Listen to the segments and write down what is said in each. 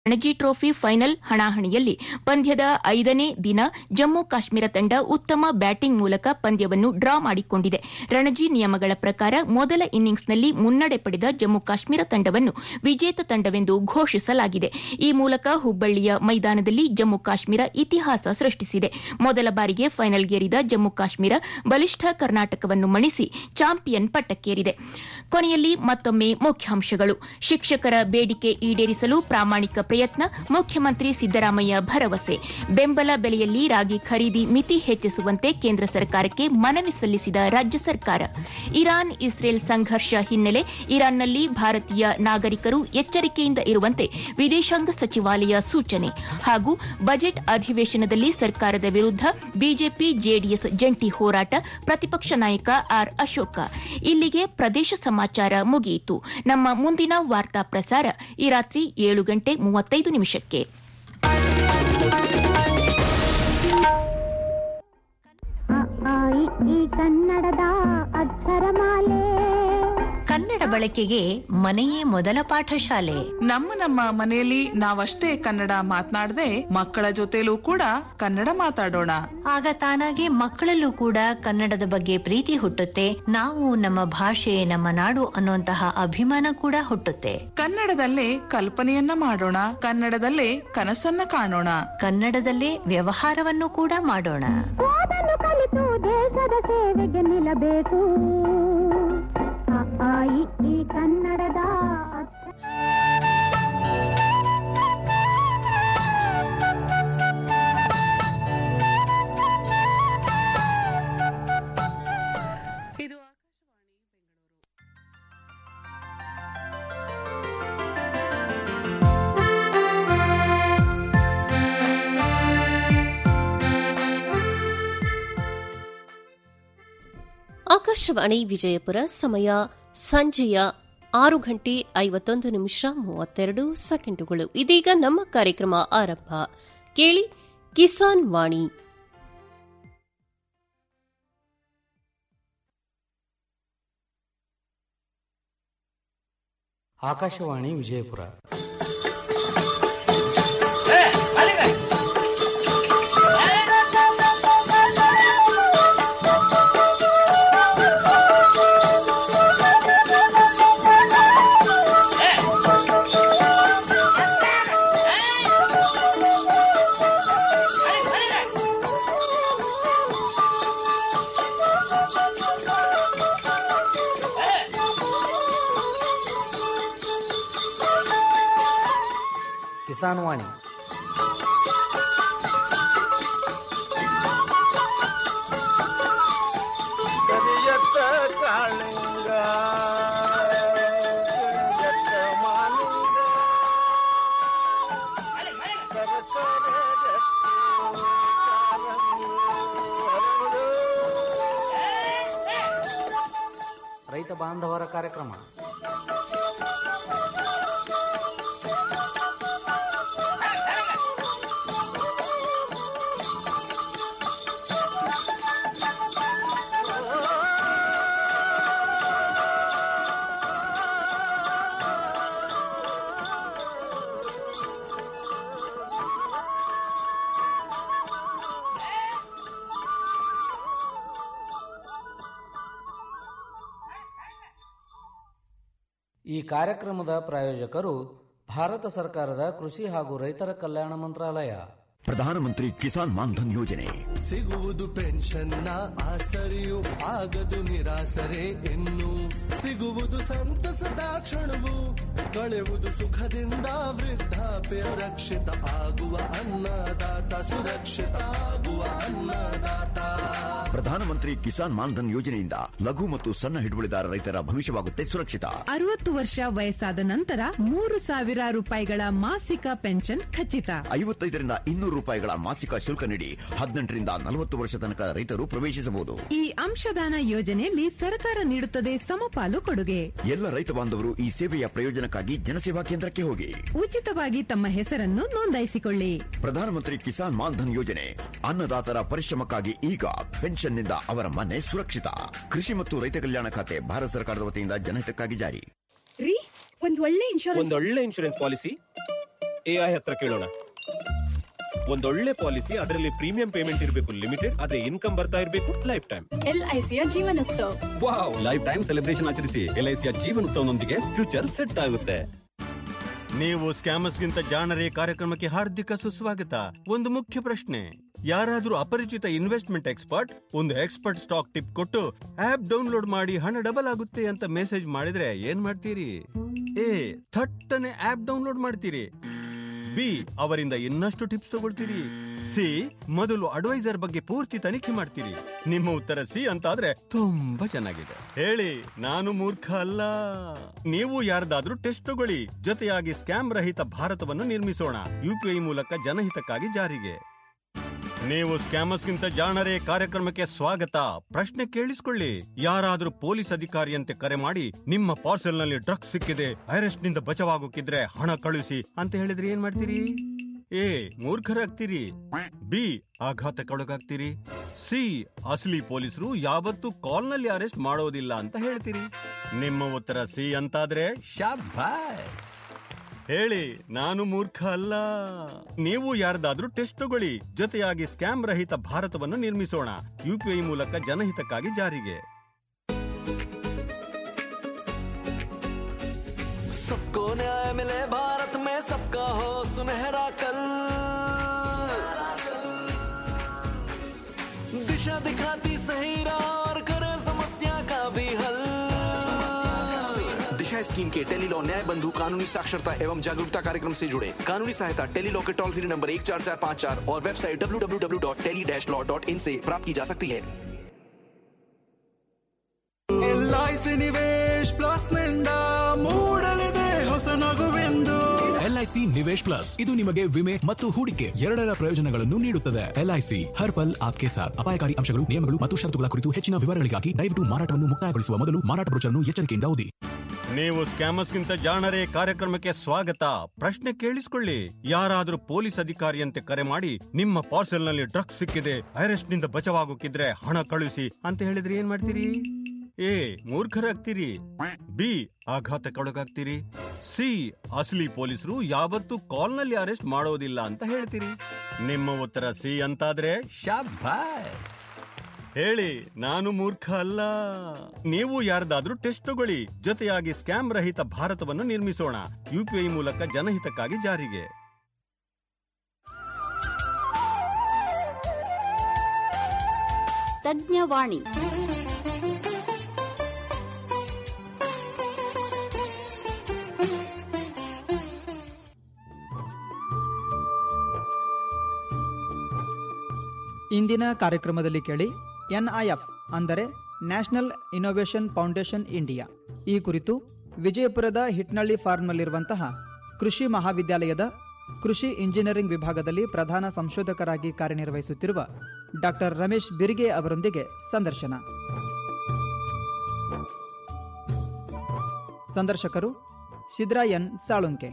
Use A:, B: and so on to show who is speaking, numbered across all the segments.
A: Ranji trophy final ಹಣಾಹಣಿಯಲ್ಲಿ ಪಂದ್ಯದ ಐದನೇ ದಿನ ಜಮ್ಮು ಕಾಶ್ಮೀರ ತಂಡ ಉತ್ತಮ ಬ್ಯಾಟಿಂಗ್ ಮೂಲಕ ಪಂದ್ಯವನ್ನು ಡ್ರಾ ಮಾಡಿಕೊಂಡಿದೆ ರಣಜಿ ನಿಯಮಗಳ ಪ್ರಕಾರ ಮೊದಲ ಇನ್ನಿಂಗ್ಸ್ನಲ್ಲಿ ಮುನ್ನಡೆ ಪಡೆದ ಜಮ್ಮು ಕಾಶ್ಮೀರ ತಂಡವನ್ನು ವಿಜೇತ ತಂಡವೆಂದು ಘೋಷಿಸಲಾಗಿದೆ ಈ ಮೂಲಕ ಹುಬ್ಬಳ್ಳಿಯ ಮೈದಾನದಲ್ಲಿ ಜಮ್ಮು ಕಾಶ್ಮೀರ ಇತಿಹಾಸ ಸೃಷ್ಟಿಸಿದೆ ಮೊದಲ ಬಾರಿಗೆ ಫೈನಲ್ಗೇರಿದ ಜಮ್ಮು ಕಾಶ್ಮೀರ ಬಲಿಷ್ಠ ಕರ್ನಾಟಕವನ್ನು ಮಣಿಸಿ ಚಾಂಪಿಯನ್ ಪಟ್ಟಕ್ಕೇರಿದೆ ಕೊನೆಯಲ್ಲಿ ಮತ್ತೊಮ್ಮೆ ಮುಖ್ಯಾಂಶಗಳು ಶಿಕ್ಷಕರ ಬೇಡಿಕೆ ಈಡೇರಿಸಲು ಪ್ರಾಮಾಣಿಕ ಪ್ರಯತ್ನ ಮುಖ್ಯಮಂತ್ರಿ ಸಿದ್ದರಾಮಯ್ಯ ಭರವಸೆ ಬೆಂಬಲ ಬೆಲೆಯಲ್ಲಿ ರಾಗಿ ಖರೀದಿ ಮಿತಿ ಹೆಚ್ಚಿಸುವಂತೆ ಕೇಂದ್ರ ಸರ್ಕಾರಕ್ಕೆ ಮನವಿ ಸಲ್ಲಿಸಿದ ರಾಜ್ಯ ಸರ್ಕಾರ ಇರಾನ್ ಇಸ್ರೇಲ್ ಸಂಘರ್ಷ ಹಿನ್ನೆಲೆ ಇರಾನ್ನಲ್ಲಿ ಭಾರತೀಯ ನಾಗರಿಕರು ಎಚ್ಚರಿಕೆಯಿಂದ ಇರುವಂತೆ ವಿದೇಶಾಂಗ ಸಚಿವಾಲಯ ಸೂಚನೆ ಹಾಗೂ ಬಜೆಟ್ ಅಧಿವೇಶನದಲ್ಲಿ ಸರ್ಕಾರದ ವಿರುದ್ಧ ಬಿಜೆಪಿ ಜೆಡಿಎಸ್ ಜಂಟಿ ಹೋರಾಟ ಪ್ರತಿಪಕ್ಷ ನಾಯಕ ಆರ್ ಅಶೋಕ ಇಲ್ಲಿಗೆ ಪ್ರದೇಶ ಸಮಾಚಾರ ಮುಗಿಯಿತು ನಮ್ಮ ಮುಂದಿನ ವಾರ್ತಾ ಪ್ರಸಾರ ಈ ರಾತ್ರಿ ಏಳು ಗಂಟೆ ಮೂವತ್ತೈದು ನಿಮಿಷಕ್ಕೆ
B: ಅ, ಆ, ಇ, ಈ ಕನ್ನಡದ ಅಕ್ಷರಮಾಲೆ
C: ಕನ್ನಡ ಬಳಕೆಗೆ ಮನೆಯೇ ಮೊದಲ ಪಾಠಶಾಲೆ
D: ನಮ್ಮ ನಮ್ಮ ಮನೆಯಲ್ಲಿ ನಾವಷ್ಟೇ ಕನ್ನಡ ಮಾತನಾಡದೆ ಮಕ್ಕಳ ಜೊತೆಲೂ ಕೂಡ ಕನ್ನಡ ಮಾತಾಡೋಣ
C: ಆಗ ತಾನಾಗೆ ಮಕ್ಕಳಲ್ಲೂ ಕೂಡ ಕನ್ನಡದ ಬಗ್ಗೆ ಪ್ರೀತಿ ಹುಟ್ಟುತ್ತೆ ನಾವು ನಮ್ಮ ಭಾಷೆ ನಮ್ಮ ನಾಡು ಅನ್ನುವಂತಹ ಅಭಿಮಾನ ಕೂಡ ಹುಟ್ಟುತ್ತೆ
D: ಕನ್ನಡದಲ್ಲೇ ಕಲ್ಪನೆಯನ್ನ ಮಾಡೋಣ ಕನ್ನಡದಲ್ಲೇ ಕನಸನ್ನ ಕಾಣೋಣ
C: ಕನ್ನಡದಲ್ಲೇ ವ್ಯವಹಾರವನ್ನು ಕೂಡ ಮಾಡೋಣ
B: ಓದಲು ಕಲಿತು ದೇಶದ ಸೇವೆಗೆ ನಿಲ್ಲಬೇಕು ಅ, ಆ, ಇ, ಈ ಕನ್ನಡದ ಅಕ್ಷರ
D: ಇದು
E: ಆಕಾಶವಾಣಿ ವಿಜಯಪುರ ಸಮಯ ಸಂಜೆಯ ಆರು ಗಂಟೆ ಐವತ್ತೊಂದು ನಿಮಿಷ ಮೂವತ್ತೆರಡು ಸೆಕೆಂಡುಗಳು ಇದೀಗ ನಮ್ಮ ಕಾರ್ಯಕ್ರಮ ಆರಂಭ ಕೇಳಿ ಕಿಸಾನ್ ವಾಣಿ
F: ಆಕಾಶವಾಣಿ ವಿಜಯಪುರ ಕಿಸಾನ್ ವಾಣಿ
G: ಕರಿಯತ್ತ ಕಾಳಿಂಗ ಕರಿಯತ್ತ ಮಾಲಿಂಗ ಸರಸರ ಗಟ್ಟಿ ಕಾಲಂಗಿ ಹರಡು.
F: ರೈತ ಬಾಂಧವರ ಕಾರ್ಯಕ್ರಮ ಈ ಕಾರ್ಯಕ್ರಮದ ಪ್ರಾಯೋಜಕರು ಭಾರತ ಸರ್ಕಾರದ ಕೃಷಿ ಹಾಗೂ ರೈತರ ಕಲ್ಯಾಣ ಮಂತ್ರಾಲಯ
H: ಪ್ರಧಾನಮಂತ್ರಿ ಕಿಸಾನ್ ಮಾನ್ಧನ್ ಯೋಜನೆ
I: ಸಿಗುವುದು ಪೆನ್ಷನ್ನ ಆಸರೆಯು ಆಗದು ನಿರಾಸರೆ ಇನ್ನು ಸಿಗುವುದು ಸಂತಸದ ಕ್ಷಣವು ಕಳೆವುದು ಸುಖದಿಂದ ವೃದ್ಧಾಪ್ಯ ರಕ್ಷಿತ ಆಗುವ ಅನ್ನದಾತ ಸುರಕ್ಷಿತ ಆಗುವ ಅನ್ನದಾತ
H: ಪ್ರಧಾನಮಂತ್ರಿ ಕಿಸಾನ್ ಮಾನ್ಧನ್ ಯೋಜನೆಯಿಂದ ಲಘು ಮತ್ತು ಸಣ್ಣ ಹಿಡುವಳಿದಾರ ರೈತರ ಭವಿಷ್ಯವಾಗುತ್ತೆ ಸುರಕ್ಷಿತ
J: ಅರವತ್ತು ವರ್ಷ ವಯಸ್ಸಾದ ನಂತರ ಮೂರು ಸಾವಿರ ರೂಪಾಯಿಗಳ ಮಾಸಿಕ ಪೆನ್ಷನ್ ಖಚಿತ
H: ಐವತ್ತೈದರಿಂದ ಇನ್ನೂರು ರೂಪಾಯಿಗಳ ಮಾಸಿಕ ಶುಲ್ಕ ನೀಡಿ ಹದಿನೆಂಟರಿಂದ ನಲವತ್ತು ವರ್ಷ ತನಕ ರೈತರು ಪ್ರವೇಶಿಸಬಹುದು
J: ಈ ಅಂಶದಾನ ಯೋಜನೆಯಲ್ಲಿ ಸರ್ಕಾರ ನೀಡುತ್ತದೆ ಸಮಪಾಲು ಕೊಡುಗೆ
H: ಎಲ್ಲ ರೈತ ಬಾಂಧವರು ಈ ಸೇವೆಯ ಪ್ರಯೋಜನಕ್ಕಾಗಿ ಜನಸೇವಾ ಕೇಂದ್ರಕ್ಕೆ ಹೋಗಿ
J: ಉಚಿತವಾಗಿ ತಮ್ಮ ಹೆಸರನ್ನು ನೋಂದಾಯಿಸಿಕೊಳ್ಳಿ
H: ಪ್ರಧಾನಮಂತ್ರಿ ಕಿಸಾನ್ ಮಾನ್ಧನ್ ಯೋಜನೆ ಅನ್ನದಾತರ ಪರಿಶ್ರಮಕ್ಕಾಗಿ ಈಗ ಪೆನ್ಷನ್ನಿಂದ ಅವರ ಮನೆ ಸುರಕ್ಷಿತ ಕೃಷಿ ಮತ್ತು ರೈತ ಕಲ್ಯಾಣ ಖಾತೆ ಭಾರತ ಸರ್ಕಾರದ ವತಿಯಿಂದ ಜನಹಿತಕ್ಕಾಗಿ ಜಾರಿ
K: ರೀ ಒಂದ್ ಒಳ್ಳೆ ಇನ್ಶೂರೆನ್ಸ್
L: ಒಂದೊಳ್ಳೆ ಇನ್ಶೂರೆನ್ಸ್ ಪಾಲಿಸಿ
K: ಎಐ ಹತ್ರ ಕೇಳೋಣ ಒಂದೊಳ್ಳೆ ಪಾಲಿಸಿ ಅದರಲ್ಲಿ ಪ್ರೀಮಿಯಂ ಪೇಮೆಂಟ್ ಇರಬೇಕು ಲಿಮಿಟೆಡ್ ಆದ್ರೆ ಇನ್ಕಮ್ ಬರ್ತಾ ಇರಬೇಕು ಲೈಫ್ ಟೈಮ್
L: ಎಲ್ಐಸಿಯ Jeevanotsav
K: wow life time celebration ಆಚರಿಸಿ ಎಲ್ಐಸಿಯ ಜೀವನೋತ್ಸವನೊಂದಿಗೆ ಫ್ಯೂಚರ್ ಸೆಟ್ ಆಗುತ್ತೆ ನೀವು ಸ್ಕ್ಯಾಮರ್ಸ್ ಗಿಂತ ಜಾಣರೇ ಕಾರ್ಯಕ್ರಮಕ್ಕೆ ಹಾರ್ದಿಕ ಸುಸ್ವಾಗತ ಒಂದು ಮುಖ್ಯ ಪ್ರಶ್ನೆ ಯಾರಾದ್ರೂ ಅಪರಿಚಿತ ಇನ್ವೆಸ್ಟ್ಮೆಂಟ್ ಎಕ್ಸ್ಪರ್ಟ್ ಒಂದು ಎಕ್ಸ್ಪರ್ಟ್ ಸ್ಟಾಕ್ ಟಿಪ್ ಕೊಟ್ಟು ಆಪ್ ಡೌನ್ಲೋಡ್ ಮಾಡಿ ಹಣ ಡಬಲ್ ಆಗುತ್ತೆ ಅಂತ ಮೆಸೇಜ್ ಮಾಡಿದ್ರೆ ಏನ್ ಮಾಡ್ತೀರಿ ಎ ಥಟ್ಟನೆ ಆಪ್ ಡೌನ್ಲೋಡ್ ಮಾಡ್ತೀರಿ ಬಿ ಅವರಿಂದ ಇನ್ನಷ್ಟು ಟಿಪ್ಸ್ ತಗೊಳ್ತೀರಿ ಸಿ ಮೊದಲು ಅಡ್ವೈಸರ್ ಬಗ್ಗೆ ಪೂರ್ತಿ ತನಿಖೆ ಮಾಡ್ತೀರಿ ನಿಮ್ಮ ಉತ್ತರ ಸಿ ಅಂತಾದ್ರೆ ತುಂಬಾ ಚೆನ್ನಾಗಿದೆ ಹೇಳಿ ನಾನು ಮೂರ್ಖ ಅಲ್ಲ ನೀವು ಯಾರ್ದಾದ್ರೂ ಟೆಸ್ಟ್ ತಗೊಳ್ಳಿ ಜೊತೆಯಾಗಿ ಸ್ಕ್ಯಾಮ್ ರಹಿತ ಭಾರತವನ್ನು ನಿರ್ಮಿಸೋಣ ಯುಪಿಐ ಮೂಲಕ ಜನಹಿತಕ್ಕಾಗಿ ಜಾರಿಗೆ ನೀವು ಸ್ಕ್ಯಾಮರ್ಸ್ ಗಿಂತ ಜಾಣರೇ ಕಾರ್ಯಕ್ರಮಕ್ಕೆ ಸ್ವಾಗತ ಪ್ರಶ್ನೆ ಕೇಳಿಸ್ಕೊಳ್ಳಿ ಯಾರಾದ್ರೂ ಪೊಲೀಸ್ ಅಧಿಕಾರಿಯಂತೆ ಕರೆ ಮಾಡಿ ನಿಮ್ಮ ಪಾರ್ಸೆಲ್ ನಲ್ಲಿ ಡ್ರಗ್ಸ್ ಸಿಕ್ಕಿದೆ ಅರೆಸ್ಟ್ ನಿಂದ ಬಚಾವಾಗೋಕಿದ್ರೆ ಹಣ ಕಳುಹಿಸಿ ಅಂತ ಹೇಳಿದ್ರೆ ಏನ್ ಮಾಡ್ತೀರಿ ಎ ಮೂರ್ಖರಾಗ್ತೀರಿ ಬಿ ಆಘಾತಕ್ಕೊಳಗಾಗ್ತೀರಿ ಸಿ ಅಸಲಿ ಪೊಲೀಸರು ಯಾವತ್ತೂ ಕಾಲ್ ನಲ್ಲಿ ಅರೆಸ್ಟ್ ಮಾಡೋದಿಲ್ಲ ಅಂತ ಹೇಳ್ತೀರಿ ನಿಮ್ಮ ಉತ್ತರ ಸಿ ಅಂತಾದ್ರೆ ಶಾಬಾಯ್ ಹೇಳಿ ನಾನು ಮೂರ್ಖ ಅಲ್ಲ ನೀವು ಯಾರ್ದಾದ್ರೂ ಟೆಸ್ಟ್ ತಗೊಳ್ಳಿ ಜೊತೆಯಾಗಿ ಸ್ಕ್ಯಾಮ್ ರಹಿತ ಭಾರತವನ್ನು ನಿರ್ಮಿಸೋಣ ಯುಪಿಐ ಮೂಲಕ ಜನಹಿತಕ್ಕಾಗಿ ಜಾರಿಗೆ
M: सबको न्याय मिले भारत में सबका हो सुनहरा कल दिशा दिखाती सही राह और करे समस्या का भी हल
N: दिशा स्कीम के टेली लॉ न्याय बंधु कानूनी साक्षरता एवं जागरूकता कार्यक्रम से जुड़े कानूनी सहायता टेली लॉ के टोल फ्री नंबर एक चार चार पाँच चार और website W W W dot tele dash law dot in से प्राप्त की जा सकती है
I: L I C Nivesh plus ನಿಂದ ಮೂಡಲಿದೆ ಹೊಸ ನಗುವೆಂದು
O: ಎಲ್ಐಸಿ ನಿವೇಶ್ ಪ್ಲಸ್ ಇದು ನಿಮಗೆ ವಿಮೆ ಮತ್ತು ಹೂಡಿಕೆ ಎರಡರ ಪ್ರಯೋಜನಗಳನ್ನು ನೀಡುತ್ತದೆ ಎಲ್ಐಸಿ ಹರ್ ಪಲ್ ಆಪ್ಕೆ ಸಾಥ್ ಅಪಾಯಕಾರಿ ಅಂಶಗಳು ನಿಯಮಗಳು ಮತ್ತು ಷರತ್ತುಗಳ ಕುರಿತು ಹೆಚ್ಚಿನ ವಿವರಗಳಿಗಾಗಿ ದಯವಿಟ್ಟು ಮಾರಾಟವನ್ನು ಮುಕ್ತಾಯಗೊಳಿಸುವ ಮೊದಲು ಮಾರಾಟ ಬ್ರೋಚರ್ನ್ನು ಎಚ್ಚರಿಕೆಯಿಂದ ಓದಿ
K: ನೀವು ಸ್ಕ್ಯಾಮರ್ಸ್ ಗಿಂತ ಜಾಣರೇ ಕಾರ್ಯಕ್ರಮಕ್ಕೆ ಸ್ವಾಗತ ಪ್ರಶ್ನೆ ಕೇಳಿಸ್ಕೊಳ್ಳಿ ಯಾರಾದ್ರೂ ಪೊಲೀಸ್ ಅಧಿಕಾರಿಯಂತೆ ಕರೆ ಮಾಡಿ ನಿಮ್ಮ ಪಾರ್ಸೆಲ್ ನಲ್ಲಿ ಡ್ರಗ್ಸ್ ಸಿಕ್ಕಿದೆ ಅರೆಸ್ಟ್ ನಿಂದ ಬಚಾವಾಗೋಕಿದ್ರೆ ಹಣ ಕಳುಹಿಸಿ ಅಂತ ಹೇಳಿದ್ರೆ ಏನ್ ಮಾಡ್ತೀರಿ ಎ ಮೂರ್ಖರಾಗ್ತೀರಿ ಬಿ ಆಘಾತಕ್ಕೊಳಗಾಗ್ತೀರಿ ಸಿ ಅಸಲಿ ಪೊಲೀಸರು ಯಾವತ್ತೂ ಕಾಲ್ ನಲ್ಲಿ ಅರೆಸ್ಟ್ ಮಾಡೋದಿಲ್ಲ ಅಂತ ಹೇಳ್ತೀರಿ ನಿಮ್ಮ ಉತ್ತರ ಸಿ ಅಂತಾದ್ರೆ ಶಾಬಾಯ್ ಹೇಳಿ ನಾನು ಮೂರ್ಖ ಅಲ್ಲ ನೀವು ಯಾರ್ದಾದ್ರೂ ಟೆಸ್ಟ್ ತಗೊಳ್ಳಿ ಜೊತೆಯಾಗಿ ಸ್ಕ್ಯಾಮ್ ರಹಿತ ಭಾರತವನ್ನು ನಿರ್ಮಿಸೋಣ ಯುಪಿಐ ಮೂಲಕ ಜನಹಿತಕ್ಕಾಗಿ ಜಾರಿಗೆ
P: ತಜ್ಞವಾಣಿ
Q: ಇಂದಿನ ಕಾರ್ಯಕ್ರಮದಲ್ಲಿ ಕೇಳಿ ಎನ್ಐಎಫ್ ಅಂದರೆ ನ್ಯಾಷನಲ್ ಇನ್ನೋವೇಷನ್ ಫೌಂಡೇಶನ್ ಇಂಡಿಯಾ ಈ ಕುರಿತು ವಿಜಯಪುರದ ಹಿಟ್ನಳ್ಳಿ ಫಾರ್ಮ್ನಲ್ಲಿರುವಂತಹ ಕೃಷಿ ಮಹಾವಿದ್ಯಾಲಯದ ಕೃಷಿ ಇಂಜಿನಿಯರಿಂಗ್ ವಿಭಾಗದಲ್ಲಿ ಪ್ರಧಾನ ಸಂಶೋಧಕರಾಗಿ ಕಾರ್ಯನಿರ್ವಹಿಸುತ್ತಿರುವ ಡಾಕ್ಟರ್ ರಮೇಶ್ ಬಿರ್ಗೆ ಅವರೊಂದಿಗೆ ಸಂದರ್ಶನ ಸಂದರ್ಶಕರು ಸಿದ್ರಾಯನ್ ಸಾಳುಂಕೆ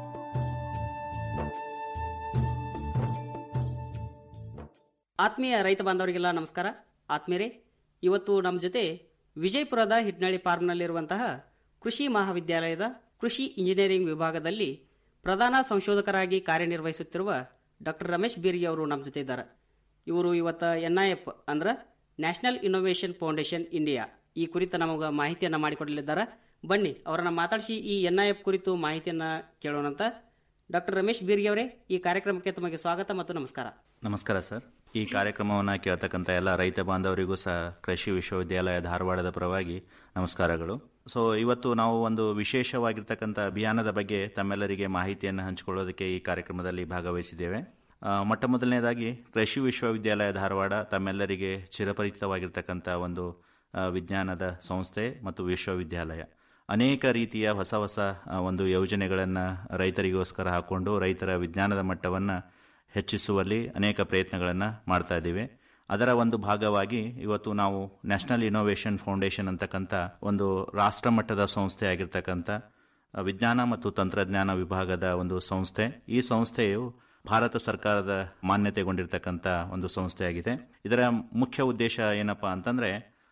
R: ಆತ್ಮೀಯ ರೈತ ಬಾಂಧವರಿಗೆಲ್ಲ ನಮಸ್ಕಾರ ಆತ್ಮೀಯರೇ ಇವತ್ತು ನಮ್ಮ ಜೊತೆ ವಿಜಯಪುರದ ಹಿಟ್ನಳ್ಳಿ ಫಾರ್ಮ್ನಲ್ಲಿರುವಂತಹ ಕೃಷಿ ಮಹಾವಿದ್ಯಾಲಯದ ಕೃಷಿ ಇಂಜಿನಿಯರಿಂಗ್ ವಿಭಾಗದಲ್ಲಿ ಪ್ರಧಾನ ಸಂಶೋಧಕರಾಗಿ ಕಾರ್ಯನಿರ್ವಹಿಸುತ್ತಿರುವ ಡಾಕ್ಟರ್ ರಮೇಶ್ ಬೀರ್ಗಿ ಅವರು ನಮ್ಮ ಜೊತೆ ಇದ್ದಾರೆ ಇವರು ಇವತ್ತು ಎನ್ ಐ ಎಫ್ ಅಂದ್ರೆ ನ್ಯಾಷನಲ್ ಇನ್ನೋವೇಷನ್ ಫೌಂಡೇಶನ್ ಇಂಡಿಯಾ ಈ ಕುರಿತ ನಮಗೆ ಮಾಹಿತಿಯನ್ನು ಮಾಡಿಕೊಡಲಿದ್ದಾರೆ ಬನ್ನಿ ಅವರನ್ನ ಮಾತಾಡಿಸಿ ಈ ಎನ್ ಐ ಎಫ್ ಕುರಿತು ಮಾಹಿತಿಯನ್ನು ಕೇಳೋಣಂತ ಡಾಕ್ಟರ್ ರಮೇಶ್ ಬೀರ್ಗಿ ಅವರೇ ಈ ಕಾರ್ಯಕ್ರಮಕ್ಕೆ ತಮಗೆ ಸ್ವಾಗತ ಮತ್ತು ನಮಸ್ಕಾರ
S: ನಮಸ್ಕಾರ ಸರ್ ಈ ಕಾರ್ಯಕ್ರಮವನ್ನು ಕೇಳ್ತಕ್ಕಂಥ ಎಲ್ಲ ರೈತ ಬಾಂಧವರಿಗೂ ಸಹ ಕೃಷಿ ವಿಶ್ವವಿದ್ಯಾಲಯ ಧಾರವಾಡದ ಪರವಾಗಿ ನಮಸ್ಕಾರಗಳು ಸೊ ಇವತ್ತು ನಾವು ಒಂದು ವಿಶೇಷವಾಗಿರ್ತಕ್ಕಂಥ ಅಭಿಯಾನದ ಬಗ್ಗೆ ತಮ್ಮೆಲ್ಲರಿಗೆ ಮಾಹಿತಿಯನ್ನು ಹಂಚಿಕೊಳ್ಳೋದಕ್ಕೆ ಈ ಕಾರ್ಯಕ್ರಮದಲ್ಲಿ ಭಾಗವಹಿಸಿದ್ದೇವೆ ಆ, ಮೊಟ್ಟ ಮೊದಲನೇದಾಗಿ ಕೃಷಿ ವಿಶ್ವವಿದ್ಯಾಲಯ ಧಾರವಾಡ ತಮ್ಮೆಲ್ಲರಿಗೆ ಚಿರಪರಿಚಿತವಾಗಿರ್ತಕ್ಕಂಥ ಒಂದು ಆ, ವಿಜ್ಞಾನದ ಸಂಸ್ಥೆ ಮತ್ತು ವಿಶ್ವವಿದ್ಯಾಲಯ ಅನೇಕ ರೀತಿಯ ಹೊಸ ಹೊಸ ಆ, ಒಂದು ಯೋಜನೆಗಳನ್ನು ರೈತರಿಗೋಸ್ಕರ ಹಾಕೊಂಡು ರೈತರ ವಿಜ್ಞಾನದ ಮಟ್ಟವನ್ನು ಹೆಚ್ಚಿಸುವಲ್ಲಿ ಅನೇಕ ಪ್ರಯತ್ನಗಳನ್ನು ಮಾಡ್ತಾ ಇದ್ದೀವಿ ಅದರ ಒಂದು ಭಾಗವಾಗಿ ಇವತ್ತು ನಾವು ನ್ಯಾಷನಲ್ ಇನೋವೇಷನ್ ಫೌಂಡೇಶನ್ ಅಂತಕ್ಕಂಥ ಒಂದು ರಾಷ್ಟ್ರ ಮಟ್ಟದ ಸಂಸ್ಥೆ ಆಗಿರ್ತಕ್ಕಂಥ ಆ, ವಿಜ್ಞಾನ ಮತ್ತು ತಂತ್ರಜ್ಞಾನ ವಿಭಾಗದ ಒಂದು ಸಂಸ್ಥೆ ಈ ಸಂಸ್ಥೆಯು ಭಾರತ ಸರ್ಕಾರದ ಮಾನ್ಯತೆಗೊಂಡಿರ್ತಕ್ಕಂಥ ಒಂದು ಸಂಸ್ಥೆಯಾಗಿದೆ ಇದರ ಮುಖ್ಯ ಉದ್ದೇಶ ಏನಪ್ಪಾ ಅಂತಂದ್ರೆ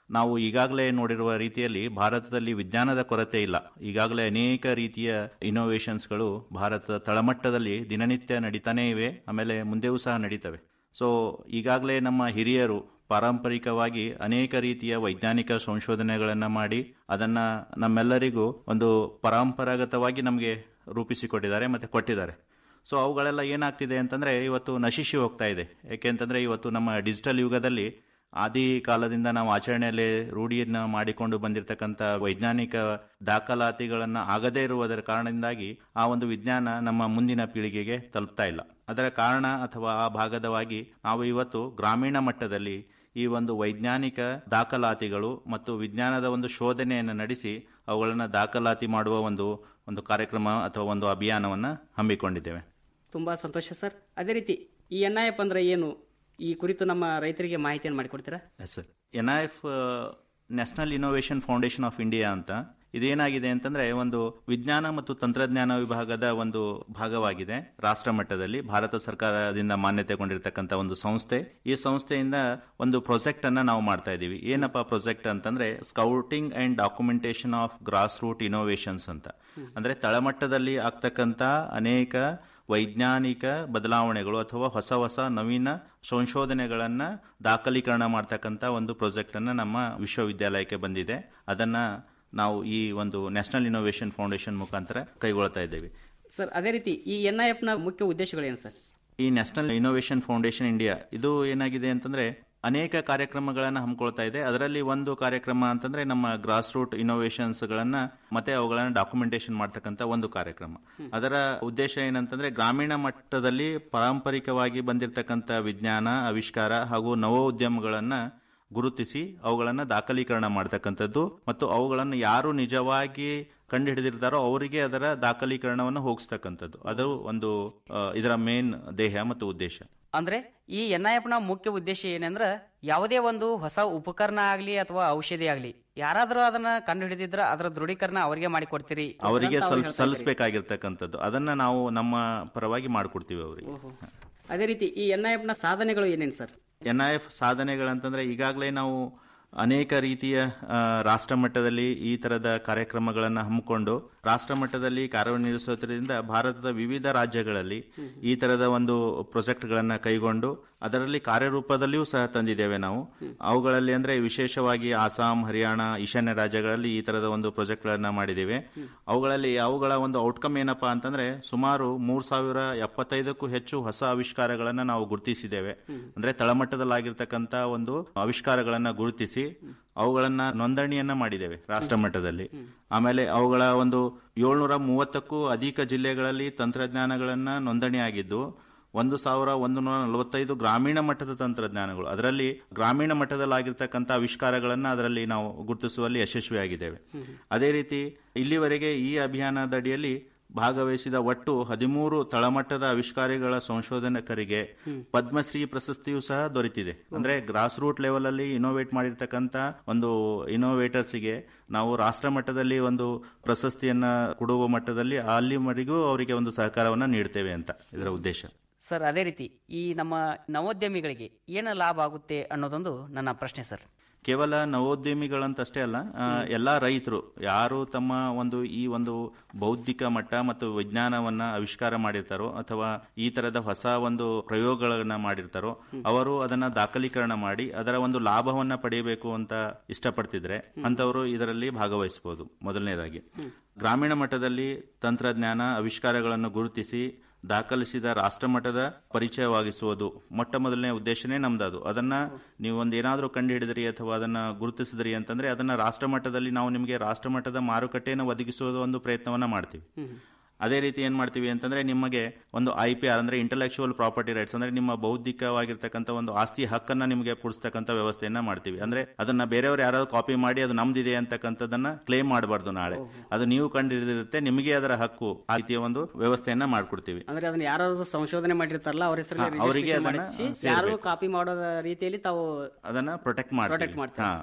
S: ನಾವು ಈಗಾಗಲೇ ನೋಡಿರುವ ರೀತಿಯಲ್ಲಿ ಭಾರತದಲ್ಲಿ ವಿಜ್ಞಾನದ ಕೊರತೆ ಇಲ್ಲ ಈಗಾಗಲೇ ಅನೇಕ ರೀತಿಯ ಇನೋವೇಷನ್ಸ್ಗಳು ಭಾರತದ ತಳಮಟ್ಟದಲ್ಲಿ ದಿನನಿತ್ಯ ನಡೀತಾನೇ ಇವೆ ಆಮೇಲೆ ಮುಂದೆಯೂ ಸಹ ನಡೀತವೆ ಸೊ ಈಗಾಗಲೇ ನಮ್ಮ ಹಿರಿಯರು ಪಾರಂಪರಿಕವಾಗಿ ಅನೇಕ ರೀತಿಯ ವೈಜ್ಞಾನಿಕ ಸಂಶೋಧನೆಗಳನ್ನು ಮಾಡಿ ಅದನ್ನ ನಮ್ಮೆಲ್ಲರಿಗೂ ಒಂದು ಪರಂಪರಾಗತವಾಗಿ ನಮಗೆ ರೂಪಿಸಿಕೊಟ್ಟಿದ್ದಾರೆ ಮತ್ತೆ ಕೊಟ್ಟಿದ್ದಾರೆ ಸೊ ಅವುಗಳೆಲ್ಲ ಏನಾಗ್ತಿದೆ ಅಂತಂದ್ರೆ ಇವತ್ತು ನಶಿಸಿ ಹೋಗ್ತಾ ಇದೆ ಯಾಕೆಂತಂದ್ರೆ ಇವತ್ತು ನಮ್ಮ ಡಿಜಿಟಲ್ ಯುಗದಲ್ಲಿ ಆದಿ ಕಾಲದಿಂದ ನಾವು ಆಚರಣೆಯಲ್ಲಿ ರೂಢಿಯನ್ನ ಮಾಡಿಕೊಂಡು ಬಂದಿರತಕ್ಕಂಥ ವೈಜ್ಞಾನಿಕ ದಾಖಲಾತಿಗಳನ್ನ ಆಗದೇ ಇರುವುದರ ಕಾರಣದಿಂದಾಗಿ ಆ ಒಂದು ವಿಜ್ಞಾನ ನಮ್ಮ ಮುಂದಿನ ಪೀಳಿಗೆಗೆ ತಲುಪ್ತಾ ಇಲ್ಲ ಅದರ ಕಾರಣ ಅಥವಾ ಆ ಭಾಗದವಾಗಿ ನಾವು ಇವತ್ತು ಗ್ರಾಮೀಣ ಮಟ್ಟದಲ್ಲಿ ಈ ಒಂದು ವೈಜ್ಞಾನಿಕ ದಾಖಲಾತಿಗಳು ಮತ್ತು ವಿಜ್ಞಾನದ ಒಂದು ಶೋಧನೆಯನ್ನು ನಡೆಸಿ ಅವುಗಳನ್ನು ದಾಖಲಾತಿ ಮಾಡುವ ಒಂದು ಒಂದು ಕಾರ್ಯಕ್ರಮ ಅಥವಾ ಒಂದು ಅಭಿಯಾನವನ್ನು ಹಮ್ಮಿಕೊಂಡಿದ್ದೇವೆ
R: ತುಂಬಾ ಸಂತೋಷ ಸರ್ ಅದೇ ರೀತಿ ಈ ಎನ್ ಐ ಎಫ್ ಅಂದ್ರೆ ಏನು ಈ ಕುರಿತು ನಮ್ಮ ರೈತರಿಗೆ ಮಾಹಿತಿಯನ್ನು ಮಾಡಿಕೊಡ್ತೀರಾ
S: sir N I F national innovation foundation of India ಅಂತ ಇದೇನಾಗಿದೆ ಅಂತಂದ್ರೆ ಒಂದು ವಿಜ್ಞಾನ ಮತ್ತು ತಂತ್ರಜ್ಞಾನ ವಿಭಾಗದ ಒಂದು ಭಾಗವಾಗಿದೆ ರಾಷ್ಟ್ರ ಮಟ್ಟದಲ್ಲಿ ಭಾರತ ಸರ್ಕಾರದಿಂದ ಮಾನ್ಯತೆಗೊಂಡಿರ್ತಕ್ಕಂಥ ಒಂದು ಸಂಸ್ಥೆ ಈ ಸಂಸ್ಥೆಯಿಂದ ಒಂದು ಪ್ರಾಜೆಕ್ಟ್ ಅನ್ನ ನಾವು ಮಾಡ್ತಾ ಇದ್ದೀವಿ ಏನಪ್ಪಾ ಪ್ರಾಜೆಕ್ಟ್ ಅಂತಂದ್ರೆ scouting and documentation of grass root innovations ಅಂತ ಅಂದ್ರೆ ತಳಮಟ್ಟದಲ್ಲಿ ಆಗ್ತಕ್ಕಂಥ ಅನೇಕ ವೈಜ್ಞಾನಿಕ ಬದಲಾವಣೆಗಳು ಅಥವಾ ಹೊಸ ಹೊಸ ನವೀನ ಸಂಶೋಧನೆಗಳನ್ನ ದಾಖಲೀಕರಣ ಮಾಡ್ತಕ್ಕಂಥ ಒಂದು ಪ್ರಾಜೆಕ್ಟ್ ಅನ್ನ ನಮ್ಮ ವಿಶ್ವವಿದ್ಯಾಲಯಕ್ಕೆ ಬಂದಿದೆ ಅದನ್ನ ನಾವು ಈ ಒಂದು ನ್ಯಾಷನಲ್ ಇನೋವೇಷನ್ ಫೌಂಡೇಶನ್ ಮುಖಾಂತರ ಕೈಗೊಳ್ತಾ ಇದ್ದೇವೆ
R: ಸರ್ ಅದೇ ರೀತಿ ಈ ಎನ್ ಐ ಎಫ್ ನ ಮುಖ್ಯ ಉದ್ದೇಶಗಳೇನು ಸರ್
S: ಈ ನ್ಯಾಷನಲ್ ಇನೋವೇಷನ್ ಫೌಂಡೇಶನ್ ಇಂಡಿಯಾ ಇದು ಏನಾಗಿದೆ ಅಂತಂದ್ರೆ ಅನೇಕ ಕಾರ್ಯಕ್ರಮಗಳನ್ನು ಹಮ್ಮಿಕೊಳ್ತಾ ಇದೆ ಅದರಲ್ಲಿ ಒಂದು ಕಾರ್ಯಕ್ರಮ ಅಂತಂದ್ರೆ ನಮ್ಮ ಗ್ರಾಸ್ ರೂಟ್ ಇನೋವೇಷನ್ಸ್ ಗಳನ್ನ ಮತ್ತೆ ಅವುಗಳನ್ನ ಡಾಕ್ಯುಮೆಂಟೇಶನ್ ಮಾಡ್ತಕ್ಕಂಥ ಒಂದು ಕಾರ್ಯಕ್ರಮ ಅದರ ಉದ್ದೇಶ ಏನಂತಂದ್ರೆ ಗ್ರಾಮೀಣ ಮಟ್ಟದಲ್ಲಿ ಪಾರಂಪರಿಕವಾಗಿ ಬಂದಿರತಕ್ಕಂಥ ವಿಜ್ಞಾನ ಆವಿಷ್ಕಾರ ಹಾಗೂ ನವೋದ್ಯಮಗಳನ್ನ ಗುರುತಿಸಿ ಅವುಗಳನ್ನು ದಾಖಲೀಕರಣ ಮಾಡ್ತಕ್ಕಂಥದ್ದು ಮತ್ತು ಅವುಗಳನ್ನು ಯಾರು ನಿಜವಾಗಿ ಕಂಡು ಹಿಡಿದಿರ್ತಾರೋ ಅವರಿಗೆ ಅದರ ದಾಖಲೀಕರಣವನ್ನು ಹೋಗಿಸ್ತಕ್ಕಂಥದ್ದು ಅದು ಒಂದು ಆ, ಇದರ ಮೇನ್ ದೇಹ ಮತ್ತು ಉದ್ದೇಶ
R: ಅಂದ್ರೆ ಈ ಎನ್ ಐ ಎಫ್ ನ ಮುಖ್ಯ ಉದ್ದೇಶ ಏನಂದ್ರೆ ಯಾವುದೇ ಒಂದು ಹೊಸ ಉಪಕರಣ ಆಗ್ಲಿ ಅಥವಾ ಔಷಧಿ ಆಗ್ಲಿ ಯಾರಾದ್ರೂ ಅದನ್ನ ಕಂಡು ಹಿಡಿದಿದ್ರ ಅದರ ದೃಢೀಕರಣ ಅವರಿಗೆ ಮಾಡಿ ಕೊಡ್ತೀರಿ
S: ಅವರಿಗೆ
R: ಅಂತ ಅವ್ರು
S: ಸಲ್
R: ಹೇಳ್ತಾ ಇದ್ದಾರೆ.
S: ಸಲ್ಲಿಸಬೇಕಾಗಿರ್ತಕ್ಕಂಥದ್ದು ಅದನ್ನ ನಾವು ನಮ್ಮ ಪರವಾಗಿ ಮಾಡಿಕೊಡ್ತೀವಿ ಅವರಿಗೆ
R: ಅದೇ ರೀತಿ ಈ ಎನ್ ಐ ಎಫ್ ನ ಸಾಧನೆಗಳು ಏನೇನು ಸರ್
S: ಎನ್ ಐ ಎಫ್ ಸಾಧನೆಗಳಂತಂದ್ರೆ ಈಗಾಗಲೇ ನಾವು ಅನೇಕ ರೀತಿಯ ಆ, ರಾಷ್ಟ್ರ ಮಟ್ಟದಲ್ಲಿ ಈ ತರದ ಕಾರ್ಯಕ್ರಮಗಳನ್ನು ಹಮ್ಮಿಕೊಂಡು ರಾಷ್ಟ್ರ ಮಟ್ಟದಲ್ಲಿ ಕಾರ್ಯನಿರ್ವಹಿಸುವುದರಿಂದ ಭಾರತದ ವಿವಿಧ ರಾಜ್ಯಗಳಲ್ಲಿ ಈ ತರದ ಒಂದು ಪ್ರಾಜೆಕ್ಟ್ಗಳನ್ನು ಕೈಗೊಂಡು ಅದರಲ್ಲಿ ಕಾರ್ಯರೂಪದಲ್ಲಿಯೂ ಸಹ ತಂದಿದ್ದೇವೆ ನಾವು ಅವುಗಳಲ್ಲಿ ಅಂದ್ರೆ ವಿಶೇಷವಾಗಿ ಆಸಾಂ ಹರಿಯಾಣ ಈಶಾನ್ಯ ರಾಜ್ಯಗಳಲ್ಲಿ ಈ ತರದ ಒಂದು ಪ್ರಾಜೆಕ್ಟ್ಗಳನ್ನ ಮಾಡಿದ್ದೇವೆ ಅವುಗಳಲ್ಲಿ ಅವುಗಳ ಒಂದು ಔಟ್ಕಮ್ ಏನಪ್ಪಾ ಅಂತಂದ್ರೆ ಸುಮಾರು ಮೂರ್ ಸಾವಿರ ಎಪ್ಪತ್ತೈದಕ್ಕೂ ಹೆಚ್ಚು ಹೊಸ ಆವಿಷ್ಕಾರಗಳನ್ನ ನಾವು ಗುರುತಿಸಿದ್ದೇವೆ ಅಂದ್ರೆ ತಳಮಟ್ಟದಲ್ಲಾಗಿರ್ತಕ್ಕಂಥ ಒಂದು ಆವಿಷ್ಕಾರಗಳನ್ನ ಗುರುತಿಸಿ ಅವುಗಳನ್ನ ನೋಂದಣಿಯನ್ನ ಮಾಡಿದ್ದೇವೆ ರಾಷ್ಟ್ರ ಮಟ್ಟದಲ್ಲಿ ಆಮೇಲೆ ಅವುಗಳ ಒಂದು ಏಳ್ನೂರ ಮೂವತ್ತಕ್ಕೂ ಅಧಿಕ ಜಿಲ್ಲೆಗಳಲ್ಲಿ ತಂತ್ರಜ್ಞಾನಗಳನ್ನ ನೋಂದಣಿ ಆಗಿದ್ದು ಒಂದು ಸಾವಿರ ಒಂದು ನೂರ ನಲವತ್ತೈದು ಗ್ರಾಮೀಣ ಮಟ್ಟದ ತಂತ್ರಜ್ಞಾನಗಳು ಅದರಲ್ಲಿ ಗ್ರಾಮೀಣ ಮಟ್ಟದಲ್ಲಾಗಿರ್ತಕ್ಕಂಥ ಆವಿಷ್ಕಾರಗಳನ್ನ ಅದರಲ್ಲಿ ನಾವು ಗುರುತಿಸುವಲ್ಲಿ ಯಶಸ್ವಿಯಾಗಿದ್ದೇವೆ ಅದೇ ರೀತಿ ಇಲ್ಲಿವರೆಗೆ ಈ ಅಭಿಯಾನದ ಅಡಿಯಲ್ಲಿ ಭಾಗವಹಿಸಿದ ಒಟ್ಟು ಹದಿಮೂರು ತಳಮಟ್ಟದ ಆವಿಷ್ಕಾರಿಗಳ ಸಂಶೋಧಕರಿಗೆ ಪದ್ಮಶ್ರೀ ಪ್ರಶಸ್ತಿಯೂ ಸಹ ದೊರೆತಿದೆ ಅಂದ್ರೆ ಗ್ರಾಸ್ ರೂಟ್ ಲೆವೆಲ್ ಅಲ್ಲಿ ಇನೋವೇಟ್ ಮಾಡಿರ್ತಕ್ಕಂಥ ಒಂದು ಇನೋವೇಟರ್ಸ್ಗೆ ನಾವು ರಾಷ್ಟ್ರ ಮಟ್ಟದಲ್ಲಿ ಒಂದು ಪ್ರಶಸ್ತಿಯನ್ನ ಕೊಡುವ ಮಟ್ಟದಲ್ಲಿ ಅಲ್ಲಿವರೆಗೂ ಅವರಿಗೆ ಒಂದು ಸಹಕಾರವನ್ನ ನೀಡ್ತೇವೆ ಅಂತ ಇದರ ಉದ್ದೇಶ
R: ಸರ್ ಅದೇ ರೀತಿ ಈ ನಮ್ಮ ನವೋದ್ಯಮಿಗಳಿಗೆ ಏನು ಲಾಭ ಆಗುತ್ತೆ ಅನ್ನೋದೊಂದು ನನ್ನ ಪ್ರಶ್ನೆ ಸರ್
S: ಕೇವಲ ನವೋದ್ಯಮಿಗಳಂತಷ್ಟೇ ಅಲ್ಲ ಆ, ಎಲ್ಲಾ ರೈತರು ಯಾರು ತಮ್ಮ ಒಂದು ಈ ಒಂದು ಬೌದ್ಧಿಕ ಮಟ್ಟ ಮತ್ತು ವಿಜ್ಞಾನವನ್ನ ಆವಿಷ್ಕಾರ ಮಾಡಿರ್ತಾರೋ ಅಥವಾ ಈ ತರದ ಹೊಸ ಒಂದು ಪ್ರಯೋಗಗಳನ್ನ ಮಾಡಿರ್ತಾರೋ ಅವರು ಅದನ್ನ ದಾಖಲೀಕರಣ ಮಾಡಿ ಅದರ ಒಂದು ಲಾಭವನ್ನ ಪಡೆಯಬೇಕು ಅಂತ ಇಷ್ಟಪಡ್ತಿದ್ರೆ ಅಂತವರು ಇದರಲ್ಲಿ ಭಾಗವಹಿಸಬಹುದು ಮೊದಲನೇದಾಗಿ ಗ್ರಾಮೀಣ ಮಟ್ಟದಲ್ಲಿ ತಂತ್ರಜ್ಞಾನ ಆವಿಷ್ಕಾರಗಳನ್ನು ಗುರುತಿಸಿ ದಾಖಲಿಸಿದ ರಾಷ್ಟ್ರ ಮಟ್ಟದ ಪರಿಚಯವಾಗಿಸುವುದು ಮೊಟ್ಟ ಮೊದಲನೇ ಉದ್ದೇಶನೇ ನಮ್ದದು ಅದನ್ನ ನೀವು ಒಂದು ಏನಾದರೂ ಕಂಡು ಹಿಡಿದ್ರಿ ಅಥವಾ ಅದನ್ನ ಗುರುತಿಸಿದ್ರಿ ಅಂತಂದ್ರೆ ಅದನ್ನ ರಾಷ್ಟ್ರ ಮಟ್ಟದಲ್ಲಿ ನಾವು ನಿಮಗೆ ರಾಷ್ಟ್ರ ಮಟ್ಟದ ಮಾರುಕಟ್ಟೆಯನ್ನು ಒದಗಿಸುವುದು ಒಂದು ಪ್ರಯತ್ನವನ್ನ ಮಾಡ್ತೀವಿ ಅದೇ ರೀತಿ ಏನ್ ಮಾಡ್ತೀವಿ ಅಂತಂದ್ರೆ ನಿಮಗೆ ಒಂದು ಐ ಪಿ ಆರ್ ಅಂದ್ರೆ ಇಂಟೆಲೆಕ್ಚುವಲ್ ಪ್ರಾಪರ್ಟಿ ರೈಟ್ಸ್ ಅಂದ್ರೆ ನಿಮ್ಮ ಬೌದ್ಧಿಕವಾಗಿರ್ತಕ್ಕಂಥ ಒಂದು ಆಸ್ತಿ ಹಕ್ಕನ್ನ ನಿಮಗೆ ಕೊಡಿಸ್ತಕ್ಕಂಥ ವ್ಯವಸ್ಥೆಯನ್ನ ಮಾಡ್ತೀವಿ ಅಂದ್ರೆ ಅದನ್ನ ಬೇರೆಯವರು ಯಾರಾದ್ರೂ ಕಾಪಿ ಮಾಡಿ ಅದು ನಮ್ದಿದೆ ಅಂತಕ್ಕಂಥದ್ದನ್ನ ಕ್ಲೇಮ್ ಮಾಡಬಾರ್ದು ನಾಳೆ ಅದು ನೀವು ಕಂಡಿರುತ್ತೆ ನಿಮಗೆ ಅದರ ಹಕ್ಕು ಆ ರೀತಿಯ ಒಂದು ವ್ಯವಸ್ಥೆಯನ್ನ ಮಾಡ್ಕೊಡ್ತೀವಿ
R: ಅಂದ್ರೆ ಅದನ್ನ ಯಾರು ಸಂಶೋಧನೆ ಮಾಡಿರ್ತಾರಲ್ಲ ಅವ್ರ ಹೆಸರಲ್ಲಿ
S: ಹಾ, ಅವರಿಗೆ
R: registration
S: ಅದನ್ನ
R: ಮಾಡಿಸಿ
S: ಸೇರ್ಬೇಕು.
R: ಯಾರು ಕಾಪಿ ಮಾಡೋ ರೀತಿಯಲ್ಲಿ ತಾವು
S: ಅದನ್ನ ಪ್ರೊಟೆಕ್ಟ್
R: Protect
S: ಮಾಡ್ತೀವಿ
R: ಮಾಡ್ತೀವಿ.
S: ಹಾ.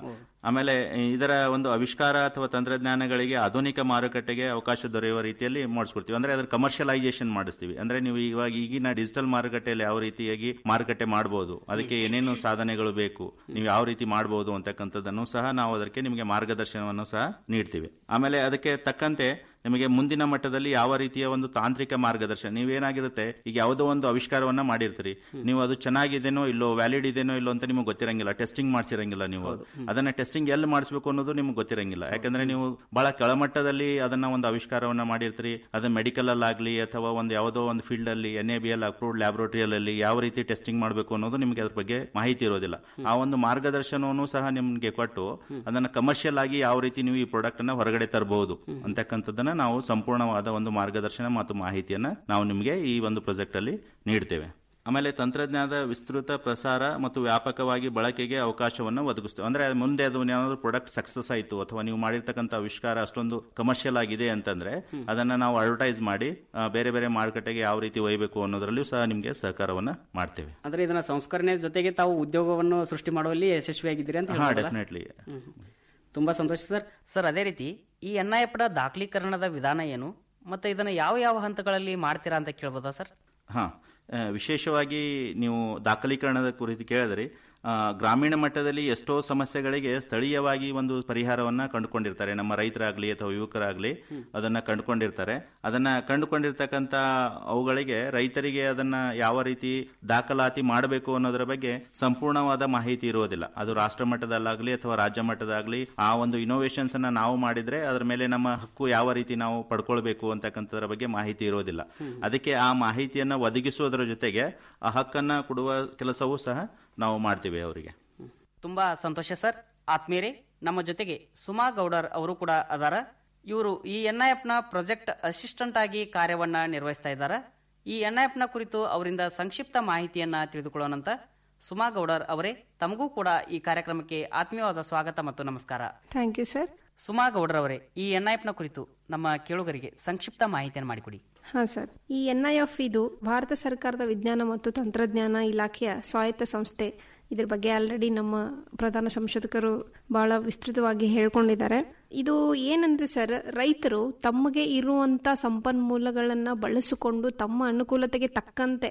S: ಆಮೇಲೆ ಇದರ ಒಂದು ಆವಿಷ್ಕಾರ ಅಥವಾ ತಂತ್ರಜ್ಞಾನಗಳಿಗೆ ಆಧುನಿಕ ಮಾರುಕಟ್ಟೆಗೆ ಅವಕಾಶ ದೊರೆಯುವ ರೀತಿಯಲ್ಲಿ ಮಾಡಿಸ್ಕೊಡ್ತೀವಿ ಅಂದ್ರೆ ಅದರ ಕಮರ್ಷಿಯಲೈಸೇಷನ್ ಮಾಡಿಸ್ತೀವಿ ಅಂದ್ರೆ ನೀವು ಇವಾಗ ಈಗಿನ ಡಿಜಿಟಲ್ ಮಾರುಕಟ್ಟೆಯಲ್ಲಿ ಯಾವ ರೀತಿಯಾಗಿ ಮಾರುಕಟ್ಟೆ ಮಾಡಬಹುದು ಅದಕ್ಕೆ ಏನೇನು ಸಾಧನೆಗಳು ಬೇಕು ನೀವು ಯಾವ ರೀತಿ ಮಾಡಬಹುದು ಅಂತಕ್ಕಂಥದ್ದನ್ನು ಸಹ ನಾವು ಅದಕ್ಕೆ ನಿಮಗೆ ಮಾರ್ಗದರ್ಶನವನ್ನು ಸಹ ನೀಡ್ತೀವಿ ಆಮೇಲೆ ಅದಕ್ಕೆ ತಕ್ಕಂತೆ ನಿಮಗೆ ಮುಂದಿನ ಮಟ್ಟದಲ್ಲಿ ಯಾವ ರೀತಿಯ ಒಂದು ತಾಂತ್ರಿಕ ಮಾರ್ಗದರ್ಶನ ನೀವೇನಾಗಿರುತ್ತೆ ಈಗ ಯಾವುದೋ ಒಂದು ಆವಿಷ್ಕಾರವನ್ನ ಮಾಡಿರ್ತೀರಿ ನೀವು ಅದು ಚೆನ್ನಾಗಿದೆನೋ ಇಲ್ಲೋ ವ್ಯಾಲಿಡ್ ಇದೆನೋ ಇಲ್ಲೋ ಅಂತ ನಿಮಗೆ ಗೊತ್ತಿರಂಗಿಲ್ಲ ಟೆಸ್ಟಿಂಗ್ ಮಾಡ್ಸಿರಂಗಿಲ್ಲ ನೀವು ಅದನ್ನ ಟೆಸ್ಟಿಂಗ್ ಎಲ್ಲಿ ಮಾಡಿಸ್ಬೇಕು ಅನ್ನೋದು ನಿಮ್ಗೆ ಗೊತ್ತಿರಂಗಿಲ್ಲ ಯಾಕಂದ್ರೆ ನೀವು ಬಹಳ ಕೆಳಮಟ್ಟದಲ್ಲಿ ಅದನ್ನ ಒಂದು ಆವಿಷ್ಕಾರವನ್ನ ಮಾಡಿರ್ತೀರಿ ಅದು ಮೆಡಿಕಲ್ ಅಲ್ಲಾಗ್ಲಿ ಅಥವಾ ಒಂದು ಯಾವುದೋ ಒಂದು ಫೀಲ್ಡ್ ಅಲ್ಲಿ N A B L approved ಲ್ಯಾಬೊರೇಟರಿಯಲ್ಲಿ ಯಾವ ರೀತಿ ಟೆಸ್ಟಿಂಗ್ ಮಾಡಬೇಕು ಅನ್ನೋದು ನಿಮಗೆ ಅದ್ರ ಬಗ್ಗೆ ಮಾಹಿತಿ ಇರೋದಿಲ್ಲ ಆ ಒಂದು ಮಾರ್ಗದರ್ಶನವನ್ನು ಸಹ ನಿಮ್ಗೆ ಕೊಟ್ಟು ಅದನ್ನ ಕಮರ್ಷಿಯಲ್ ಆಗಿ ಯಾವ ರೀತಿ ನೀವು ಈ ಪ್ರಾಡಕ್ಟ್ ಅನ್ನ ಹೊರಗಡೆ ತರಬಹುದು ಅಂತಕ್ಕಂಥದ್ದನ್ನ ನಾವು ಸಂಪೂರ್ಣವಾದ ಒಂದು ಮಾರ್ಗದರ್ಶನ ಮತ್ತು ಮಾಹಿತಿಯನ್ನ ನಾವು ನಿಮಗೆ ಈ ಒಂದು ಪ್ರಾಜೆಕ್ಟ್ ಅಲ್ಲಿ ನೀಡ್ತೇವೆ ಆಮೇಲೆ ತಂತ್ರಜ್ಞಾನದ ವಿಸ್ತೃತ ಪ್ರಸಾರ ಮತ್ತು ವ್ಯಾಪಕವಾಗಿ ಬಳಕೆಗೆ ಅವಕಾಶವನ್ನು ಒದಗಿಸ್ತೇವೆ ಅಂದ್ರೆ ಅದು ಮುಂದೆ ಅದು ಏನಾದ್ರು ಪ್ರಾಡಕ್ಟ್ ಸಕ್ಸಸ್ ಆಯಿತು ಅಥವಾ ನೀವು ಮಾಡಿರ್ತಕ್ಕಂಥ ಆವಿಷ್ಕಾರ ಅಷ್ಟೊಂದು ಕಮರ್ಷಿಯಲ್ ಆಗಿದೆ ಅಂತಂದ್ರೆ ಅದನ್ನ ನಾವು ಅಡ್ವರ್ಟೈಸ್ ಮಾಡಿ ಆ, ಬೇರೆ ಬೇರೆ ಮಾರುಕಟ್ಟೆಗೆ ಯಾವ ರೀತಿ ಒಯ್ಯಬೇಕು ಅನ್ನೋದ್ರಲ್ಲಿಯೂ ಸಹ ನಿಮಗೆ ಸಹಕಾರವನ್ನ ಮಾಡ್ತೇವೆ
R: ಅಂದ್ರೆ ಇದನ್ನ ಸಂಸ್ಕರಣೆ ಜೊತೆಗೆ ತಾವು ಉದ್ಯೋಗವನ್ನು ಸೃಷ್ಟಿ ಮಾಡುವಲ್ಲಿ ಯಶಸ್ವಿಯಾಗಿದ್ದೀರಿ ಅಂತ
S: ಹಾ
R: ಹೇಳ್ಬೋದಲ್ಲ?
S: ಡೆಫಿನೆಟ್ಲಿ
R: ಹ್ಮ್. ತುಂಬಾ ಸಂತೋಷ ಸರ್ ಸರ್ ಅದೇ ರೀತಿ ಈ ಎನ್ ಐ ಎಫ್ನ ದಾಖಲೀಕರಣದ ವಿಧಾನ ಏನು ಮತ್ತೆ ಇದನ್ನ ಯಾವ ಯಾವ ಹಂತಗಳಲ್ಲಿ ಮಾಡ್ತೀರಾ ಅಂತ ಕೇಳ್ಬೋದಾ ಸರ್
S: ಹಾ ಆ, ವಿಶೇಷವಾಗಿ ನೀವು ದಾಖಲೀಕರಣದ ಕುರಿತು ಕೇಳಿದ್ರಿ ಆ, ಗ್ರಾಮೀಣ ಮಟ್ಟದಲ್ಲಿ ಎಷ್ಟೋ ಸಮಸ್ಯೆಗಳಿಗೆ ಸ್ಥಳೀಯವಾಗಿ ಒಂದು ಪರಿಹಾರವನ್ನ ಕಂಡುಕೊಂಡಿರ್ತಾರೆ ನಮ್ಮ ರೈತರಾಗ್ಲಿ ಅಥವಾ ಯುವಕರಾಗ್ಲಿ ಅದನ್ನ ಕಂಡುಕೊಂಡಿರ್ತಾರೆ ಅದನ್ನ ಕಂಡುಕೊಂಡಿರ್ತಕ್ಕಂಥ ಅವುಗಳಿಗೆ ರೈತರಿಗೆ ಅದನ್ನ ಯಾವ ರೀತಿ ದಾಖಲಾತಿ ಮಾಡಬೇಕು ಅನ್ನೋದರ ಬಗ್ಗೆ ಸಂಪೂರ್ಣವಾದ ಮಾಹಿತಿ ಇರುವುದಿಲ್ಲ ಅದು ರಾಷ್ಟ್ರ ಮಟ್ಟದಲ್ಲಾಗ್ಲಿ ಅಥವಾ ರಾಜ್ಯ ಮಟ್ಟದಾಗ್ಲಿ ಆ ಒಂದು ಇನೋವೇಷನ್ಸ್ ಅನ್ನ ನಾವು ಮಾಡಿದ್ರೆ ಅದರ ಮೇಲೆ ನಮ್ಮ ಹಕ್ಕು ಯಾವ ರೀತಿ ನಾವು ಪಡ್ಕೊಳ್ಬೇಕು ಅಂತಕ್ಕಂಥದ್ರ ಬಗ್ಗೆ ಮಾಹಿತಿ ಇರೋದಿಲ್ಲ ಅದಕ್ಕೆ ಆ ಮಾಹಿತಿಯನ್ನ ಒದಗಿಸೋದ್ರ ಜೊತೆಗೆ ಆ ಹಕ್ಕನ್ನ ಕೊಡುವ ಕೆಲಸವೂ ಸಹ ನಾವು ಮಾಡ್ತೀವಿ ಅವರಿಗೆ
R: ತುಂಬಾ ಸಂತೋಷ ಸರ್ ಆತ್ಮೀಯರೇ ನಮ್ಮ ಜೊತೆಗೆ ಸುಮಾ ಗೌಡರ್ ಅವರು ಕೂಡ ಅದಾರ ಇವರು ಈ ಎನ್ ಐ ಎಫ್ನ ಪ್ರಾಜೆಕ್ಟ್ ಅಸಿಸ್ಟೆಂಟ್ ಆಗಿ ಕಾರ್ಯವನ್ನ ನಿರ್ವಹಿಸ್ತಾ ಇದ್ದಾರೆ ಈ ಎನ್ ಐ ಎಫ್ನ ಕುರಿತು ಅವರಿಂದ ಸಂಕ್ಷಿಪ್ತ ಮಾಹಿತಿಯನ್ನ ತಿಳಿದುಕೊಳ್ಳೋಣಂತ ಸುಮಾ ಗೌಡರ್ ಅವರೇ ತಮಗೂ ಕೂಡ ಈ ಕಾರ್ಯಕ್ರಮಕ್ಕೆ ಆತ್ಮೀಯವಾದ ಸ್ವಾಗತ ಮತ್ತು ನಮಸ್ಕಾರ
L: thank you sir
R: Suma Gowdar ಅವರೇ ಈ ಎನ್ ಐ ಎಫ್ನ ಕುರಿತು ನಮ್ಮ ಕೇಳುಗರಿಗೆ ಸಂಕ್ಷಿಪ್ತ ಮಾಹಿತಿಯನ್ನು ಮಾಡಿಕೊಡಿ
L: ಹಾಂ ಸರ್ ಈ ಎನ್ ಐ ಎಫ್ ಇದು ಭಾರತ ಸರ್ಕಾರದ ವಿಜ್ಞಾನ ಮತ್ತು ತಂತ್ರಜ್ಞಾನ ಇಲಾಖೆಯ ಸ್ವಾಯತ್ತ ಸಂಸ್ಥೆ ಇದ್ರ ಬಗ್ಗೆ ಆಲ್ರೆಡಿ ನಮ್ಮ ಪ್ರಧಾನ ಸಂಶೋಧಕರು ಬಹಳ ವಿಸ್ತೃತವಾಗಿ ಹೇಳ್ಕೊಂಡಿದ್ದಾರೆ ಇದು ಏನಂದ್ರೆ ಸರ್ ರೈತರು ತಮಗೆ ಇರುವಂತ ಸಂಪನ್ಮೂಲಗಳನ್ನ ಬಳಸಿಕೊಂಡು ತಮ್ಮ ಅನುಕೂಲತೆಗೆ ತಕ್ಕಂತೆ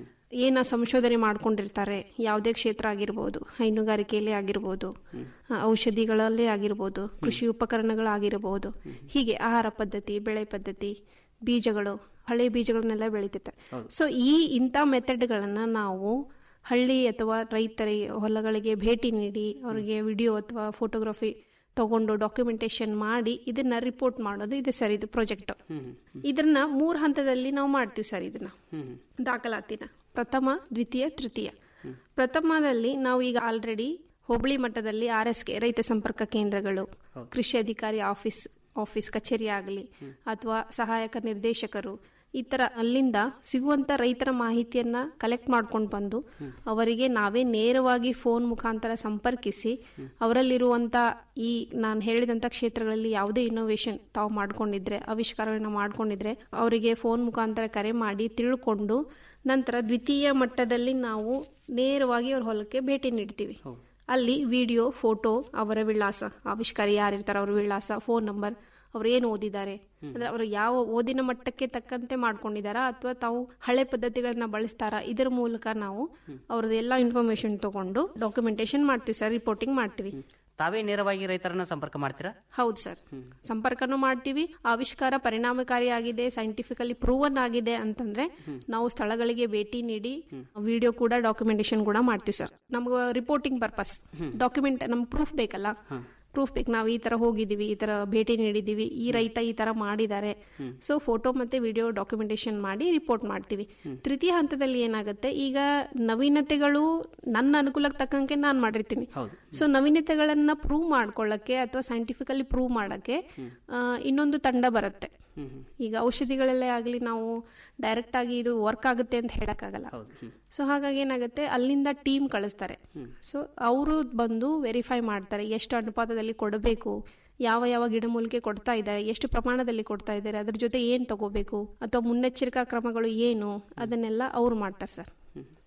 L: ಏನ ಸಂಶೋಧನೆ ಮಾಡ್ಕೊಂಡಿರ್ತಾರೆ ಯಾವುದೇ ಕ್ಷೇತ್ರ ಆಗಿರ್ಬೋದು ಹೈನುಗಾರಿಕೆಯಲ್ಲಿ ಆಗಿರ್ಬೋದು ಆ, ಔಷಧಿಗಳಲ್ಲಿ ಆಗಿರ್ಬೋದು ಕೃಷಿ ಉಪಕರಣಗಳಾಗಿರಬಹುದು ಹೀಗೆ ಆಹಾರ ಪದ್ಧತಿ ಬೆಳೆ ಪದ್ಧತಿ ಬೀಜಗಳು ಹಳೆ ಬೀಜಗಳನ್ನೆಲ್ಲ ಬೆಳೀತಿರ್ತಾರೆ ಸೊ ಈ ಇಂಥ ಮೆಥಡ್ಗಳನ್ನ ನಾವು ಹಳ್ಳಿ ಅಥವಾ ರೈತರ ಹೊಲಗಳಿಗೆ ಭೇಟಿ ನೀಡಿ ಅವರಿಗೆ ವಿಡಿಯೋ ಅಥವಾ ಫೋಟೋಗ್ರಫಿ ತಗೊಂಡು ಡಾಕ್ಯುಮೆಂಟೇಶನ್ ಮಾಡಿ ಇದನ್ನ ರಿಪೋರ್ಟ್ ಮಾಡೋದು ಇದೆ ಸರ್ ಇದು ಪ್ರಾಜೆಕ್ಟ್ ಇದನ್ನ ಮೂರ್ ಹಂತದಲ್ಲಿ ನಾವು ಮಾಡ್ತೀವಿ ಸರ್ ಇದನ್ನ ದಾಖಲಾತಿನ ಪ್ರಥಮ ದ್ವಿತೀಯ ತೃತೀಯ ಪ್ರಥಮದಲ್ಲಿ ನಾವು ಈಗ ಆಲ್ರೆಡಿ ಹೋಬಳಿ ಮಟ್ಟದಲ್ಲಿ ಆರ್ ಎಸ್ ಕೆ ರೈತ ಸಂಪರ್ಕ ಕೇಂದ್ರಗಳು ಕೃಷಿ ಅಧಿಕಾರಿ ಆಫೀಸ್ ಆಫೀಸ್ ಕಚೇರಿ ಆಗಲಿ ಅಥವಾ ಸಹಾಯಕ ನಿರ್ದೇಶಕರು ಈ ತರ ಅಲ್ಲಿಂದ ಸಿಗುವಂತ ರೈತರ ಮಾಹಿತಿಯನ್ನ ಕಲೆಕ್ಟ್ ಮಾಡ್ಕೊಂಡು ಬಂದು ಅವರಿಗೆ ನಾವೇ ನೇರವಾಗಿ ಫೋನ್ ಮುಖಾಂತರ ಸಂಪರ್ಕಿಸಿ ಅವರಲ್ಲಿರುವಂತ ಈ ನಾನು ಹೇಳಿದಂತ ಕ್ಷೇತ್ರಗಳಲ್ಲಿ ಯಾವುದೇ ಇನೋವೇಷನ್ ತಾವು ಮಾಡ್ಕೊಂಡಿದ್ರೆ ಆವಿಷ್ಕಾರಗಳನ್ನ ಮಾಡ್ಕೊಂಡಿದ್ರೆ ಅವರಿಗೆ ಫೋನ್ ಮುಖಾಂತರ ಕರೆ ಮಾಡಿ ತಿಳ್ಕೊಂಡು ನಂತರ ದ್ವಿತೀಯ ಮಟ್ಟದಲ್ಲಿ ನಾವು ನೇರವಾಗಿ ಅವ್ರ ಹೊಲಕ್ಕೆ ಭೇಟಿ ನೀಡ್ತೀವಿ ಅಲ್ಲಿ ವಿಡಿಯೋ ಫೋಟೋ ಅವರ ವಿಳಾಸ ಆವಿಷ್ಕಾರಿ ಯಾರಿರ್ತಾರೆ ಅವ್ರ ವಿಳಾಸ ಫೋನ್ ನಂಬರ್ ಅವ್ರು ಏನು ಓದಿದ್ದಾರೆ ಅಂದ್ರೆ ಅವರು ಯಾವ ಓದಿನ ಮಟ್ಟಕ್ಕೆ ತಕ್ಕಂತೆ ಮಾಡ್ಕೊಂಡಿದಾರಾ ಅಥವಾ ತಾವು ಹಳೆ ಪದ್ಧತಿಗಳನ್ನ ಬಳಸ್ತಾರಾ ಇದರ ಮೂಲಕ ನಾವು ಅವ್ರದ್ದು ಎಲ್ಲ ಇನ್ಫಾರ್ಮೇಶನ್ ತಗೊಂಡು ಡಾಕ್ಯುಮೆಂಟೇಶನ್ ಮಾಡ್ತೀವಿ ಸರ್ ರಿಪೋರ್ಟಿಂಗ್ ಮಾಡ್ತೀವಿ
R: ತಾವೇ ನೇರವಾಗಿ ರೈತರನ್ನ ಸಂಪರ್ಕ ಮಾಡ್ತೀರಾ
L: ಹೌದು ಸರ್ ಸಂಪರ್ಕನೂ ಮಾಡ್ತೀವಿ ಆವಿಷ್ಕಾರ ಪರಿಣಾಮಕಾರಿಯಾಗಿದೆ ಸೈಂಟಿಫಿಕಲಿ ಪ್ರೂವನ್ ಆಗಿದೆ ಅಂತಂದ್ರೆ ನಾವು ಸ್ಥಳಗಳಿಗೆ ಭೇಟಿ ನೀಡಿ ವಿಡಿಯೋ ಕೂಡ ಡಾಕ್ಯುಮೆಂಟೇಶನ್ ಕೂಡ ಮಾಡ್ತೀವಿ ಸರ್ ನಮ್ಗೆ ರಿಪೋರ್ಟಿಂಗ್ ಪರ್ಪಸ್ ಡಾಕ್ಯುಮೆಂಟ್ ನಮ್ಗೆ ಪ್ರೂಫ್ ಬೇಕಲ್ಲ ಪ್ರೂಫ್ ಬೇಕು ನಾವು ಈ ತರ ಹೋಗಿದೀವಿ ಈ ತರ ಭೇಟಿ ನೀಡಿದೀವಿ ಈ ರೈತ ಈ ತರ ಮಾಡಿದ್ದಾರೆ ಸೊ ಫೋಟೋ ಮತ್ತೆ ವಿಡಿಯೋ ಡಾಕ್ಯುಮೆಂಟೇಶನ್ ಮಾಡಿ ರಿಪೋರ್ಟ್ ಮಾಡ್ತೀವಿ ತೃತೀಯ ಹಂತದಲ್ಲಿ ಏನಾಗುತ್ತೆ ಈಗ ನವೀನತೆಗಳು ನನ್ನ ಅನುಕೂಲಕ್ಕೆ ತಕ್ಕಂಗೆ ನಾನು ಮಾಡಿರ್ತೀನಿ ಸೊ ನವೀನತೆಗಳನ್ನ ಪ್ರೂವ್ ಮಾಡ್ಕೊಳ್ಳಕ್ಕೆ ಅಥವಾ ಸೈಂಟಿಫಿಕಲಿ ಪ್ರೂವ್ ಮಾಡಕ್ಕೆ ಆ, ಇನ್ನೊಂದು ತಂಡ ಬರುತ್ತೆ ಈಗ ಔಷಧಿಗಳಲ್ಲೇ ಆಗಲಿ ನಾವು ಡೈರೆಕ್ಟ್ ಆಗಿ ಇದು ವರ್ಕ್ ಆಗುತ್ತೆ ಅಂತ ಹೇಳಕ್ಕಾಗಲ್ಲ ಸೊ ಹಾಗಾಗಿ ಏನಾಗುತ್ತೆ ಅಲ್ಲಿಂದ ಟೀಮ್ ಕಳಿಸ್ತಾರೆ ಸೊ ಅವರು ಬಂದು ವೆರಿಫೈ ಮಾಡ್ತಾರೆ ಎಷ್ಟು ಅನುಪಾತದಲ್ಲಿ ಕೊಡಬೇಕು ಯಾವ ಯಾವ ಗಿಡಮೂಲಿಕೆ ಕೊಡ್ತಾ ಇದ್ದಾರೆ ಎಷ್ಟು ಪ್ರಮಾಣದಲ್ಲಿ ಕೊಡ್ತಾ ಇದ್ದಾರೆ ಅದ್ರ ಜೊತೆ ಏನು ತಗೋಬೇಕು ಅಥವಾ ಮುನ್ನೆಚ್ಚರಿಕಾ ಕ್ರಮಗಳು ಏನು ಅದನ್ನೆಲ್ಲ ಅವ್ರು ಮಾಡ್ತಾರೆ ಸರ್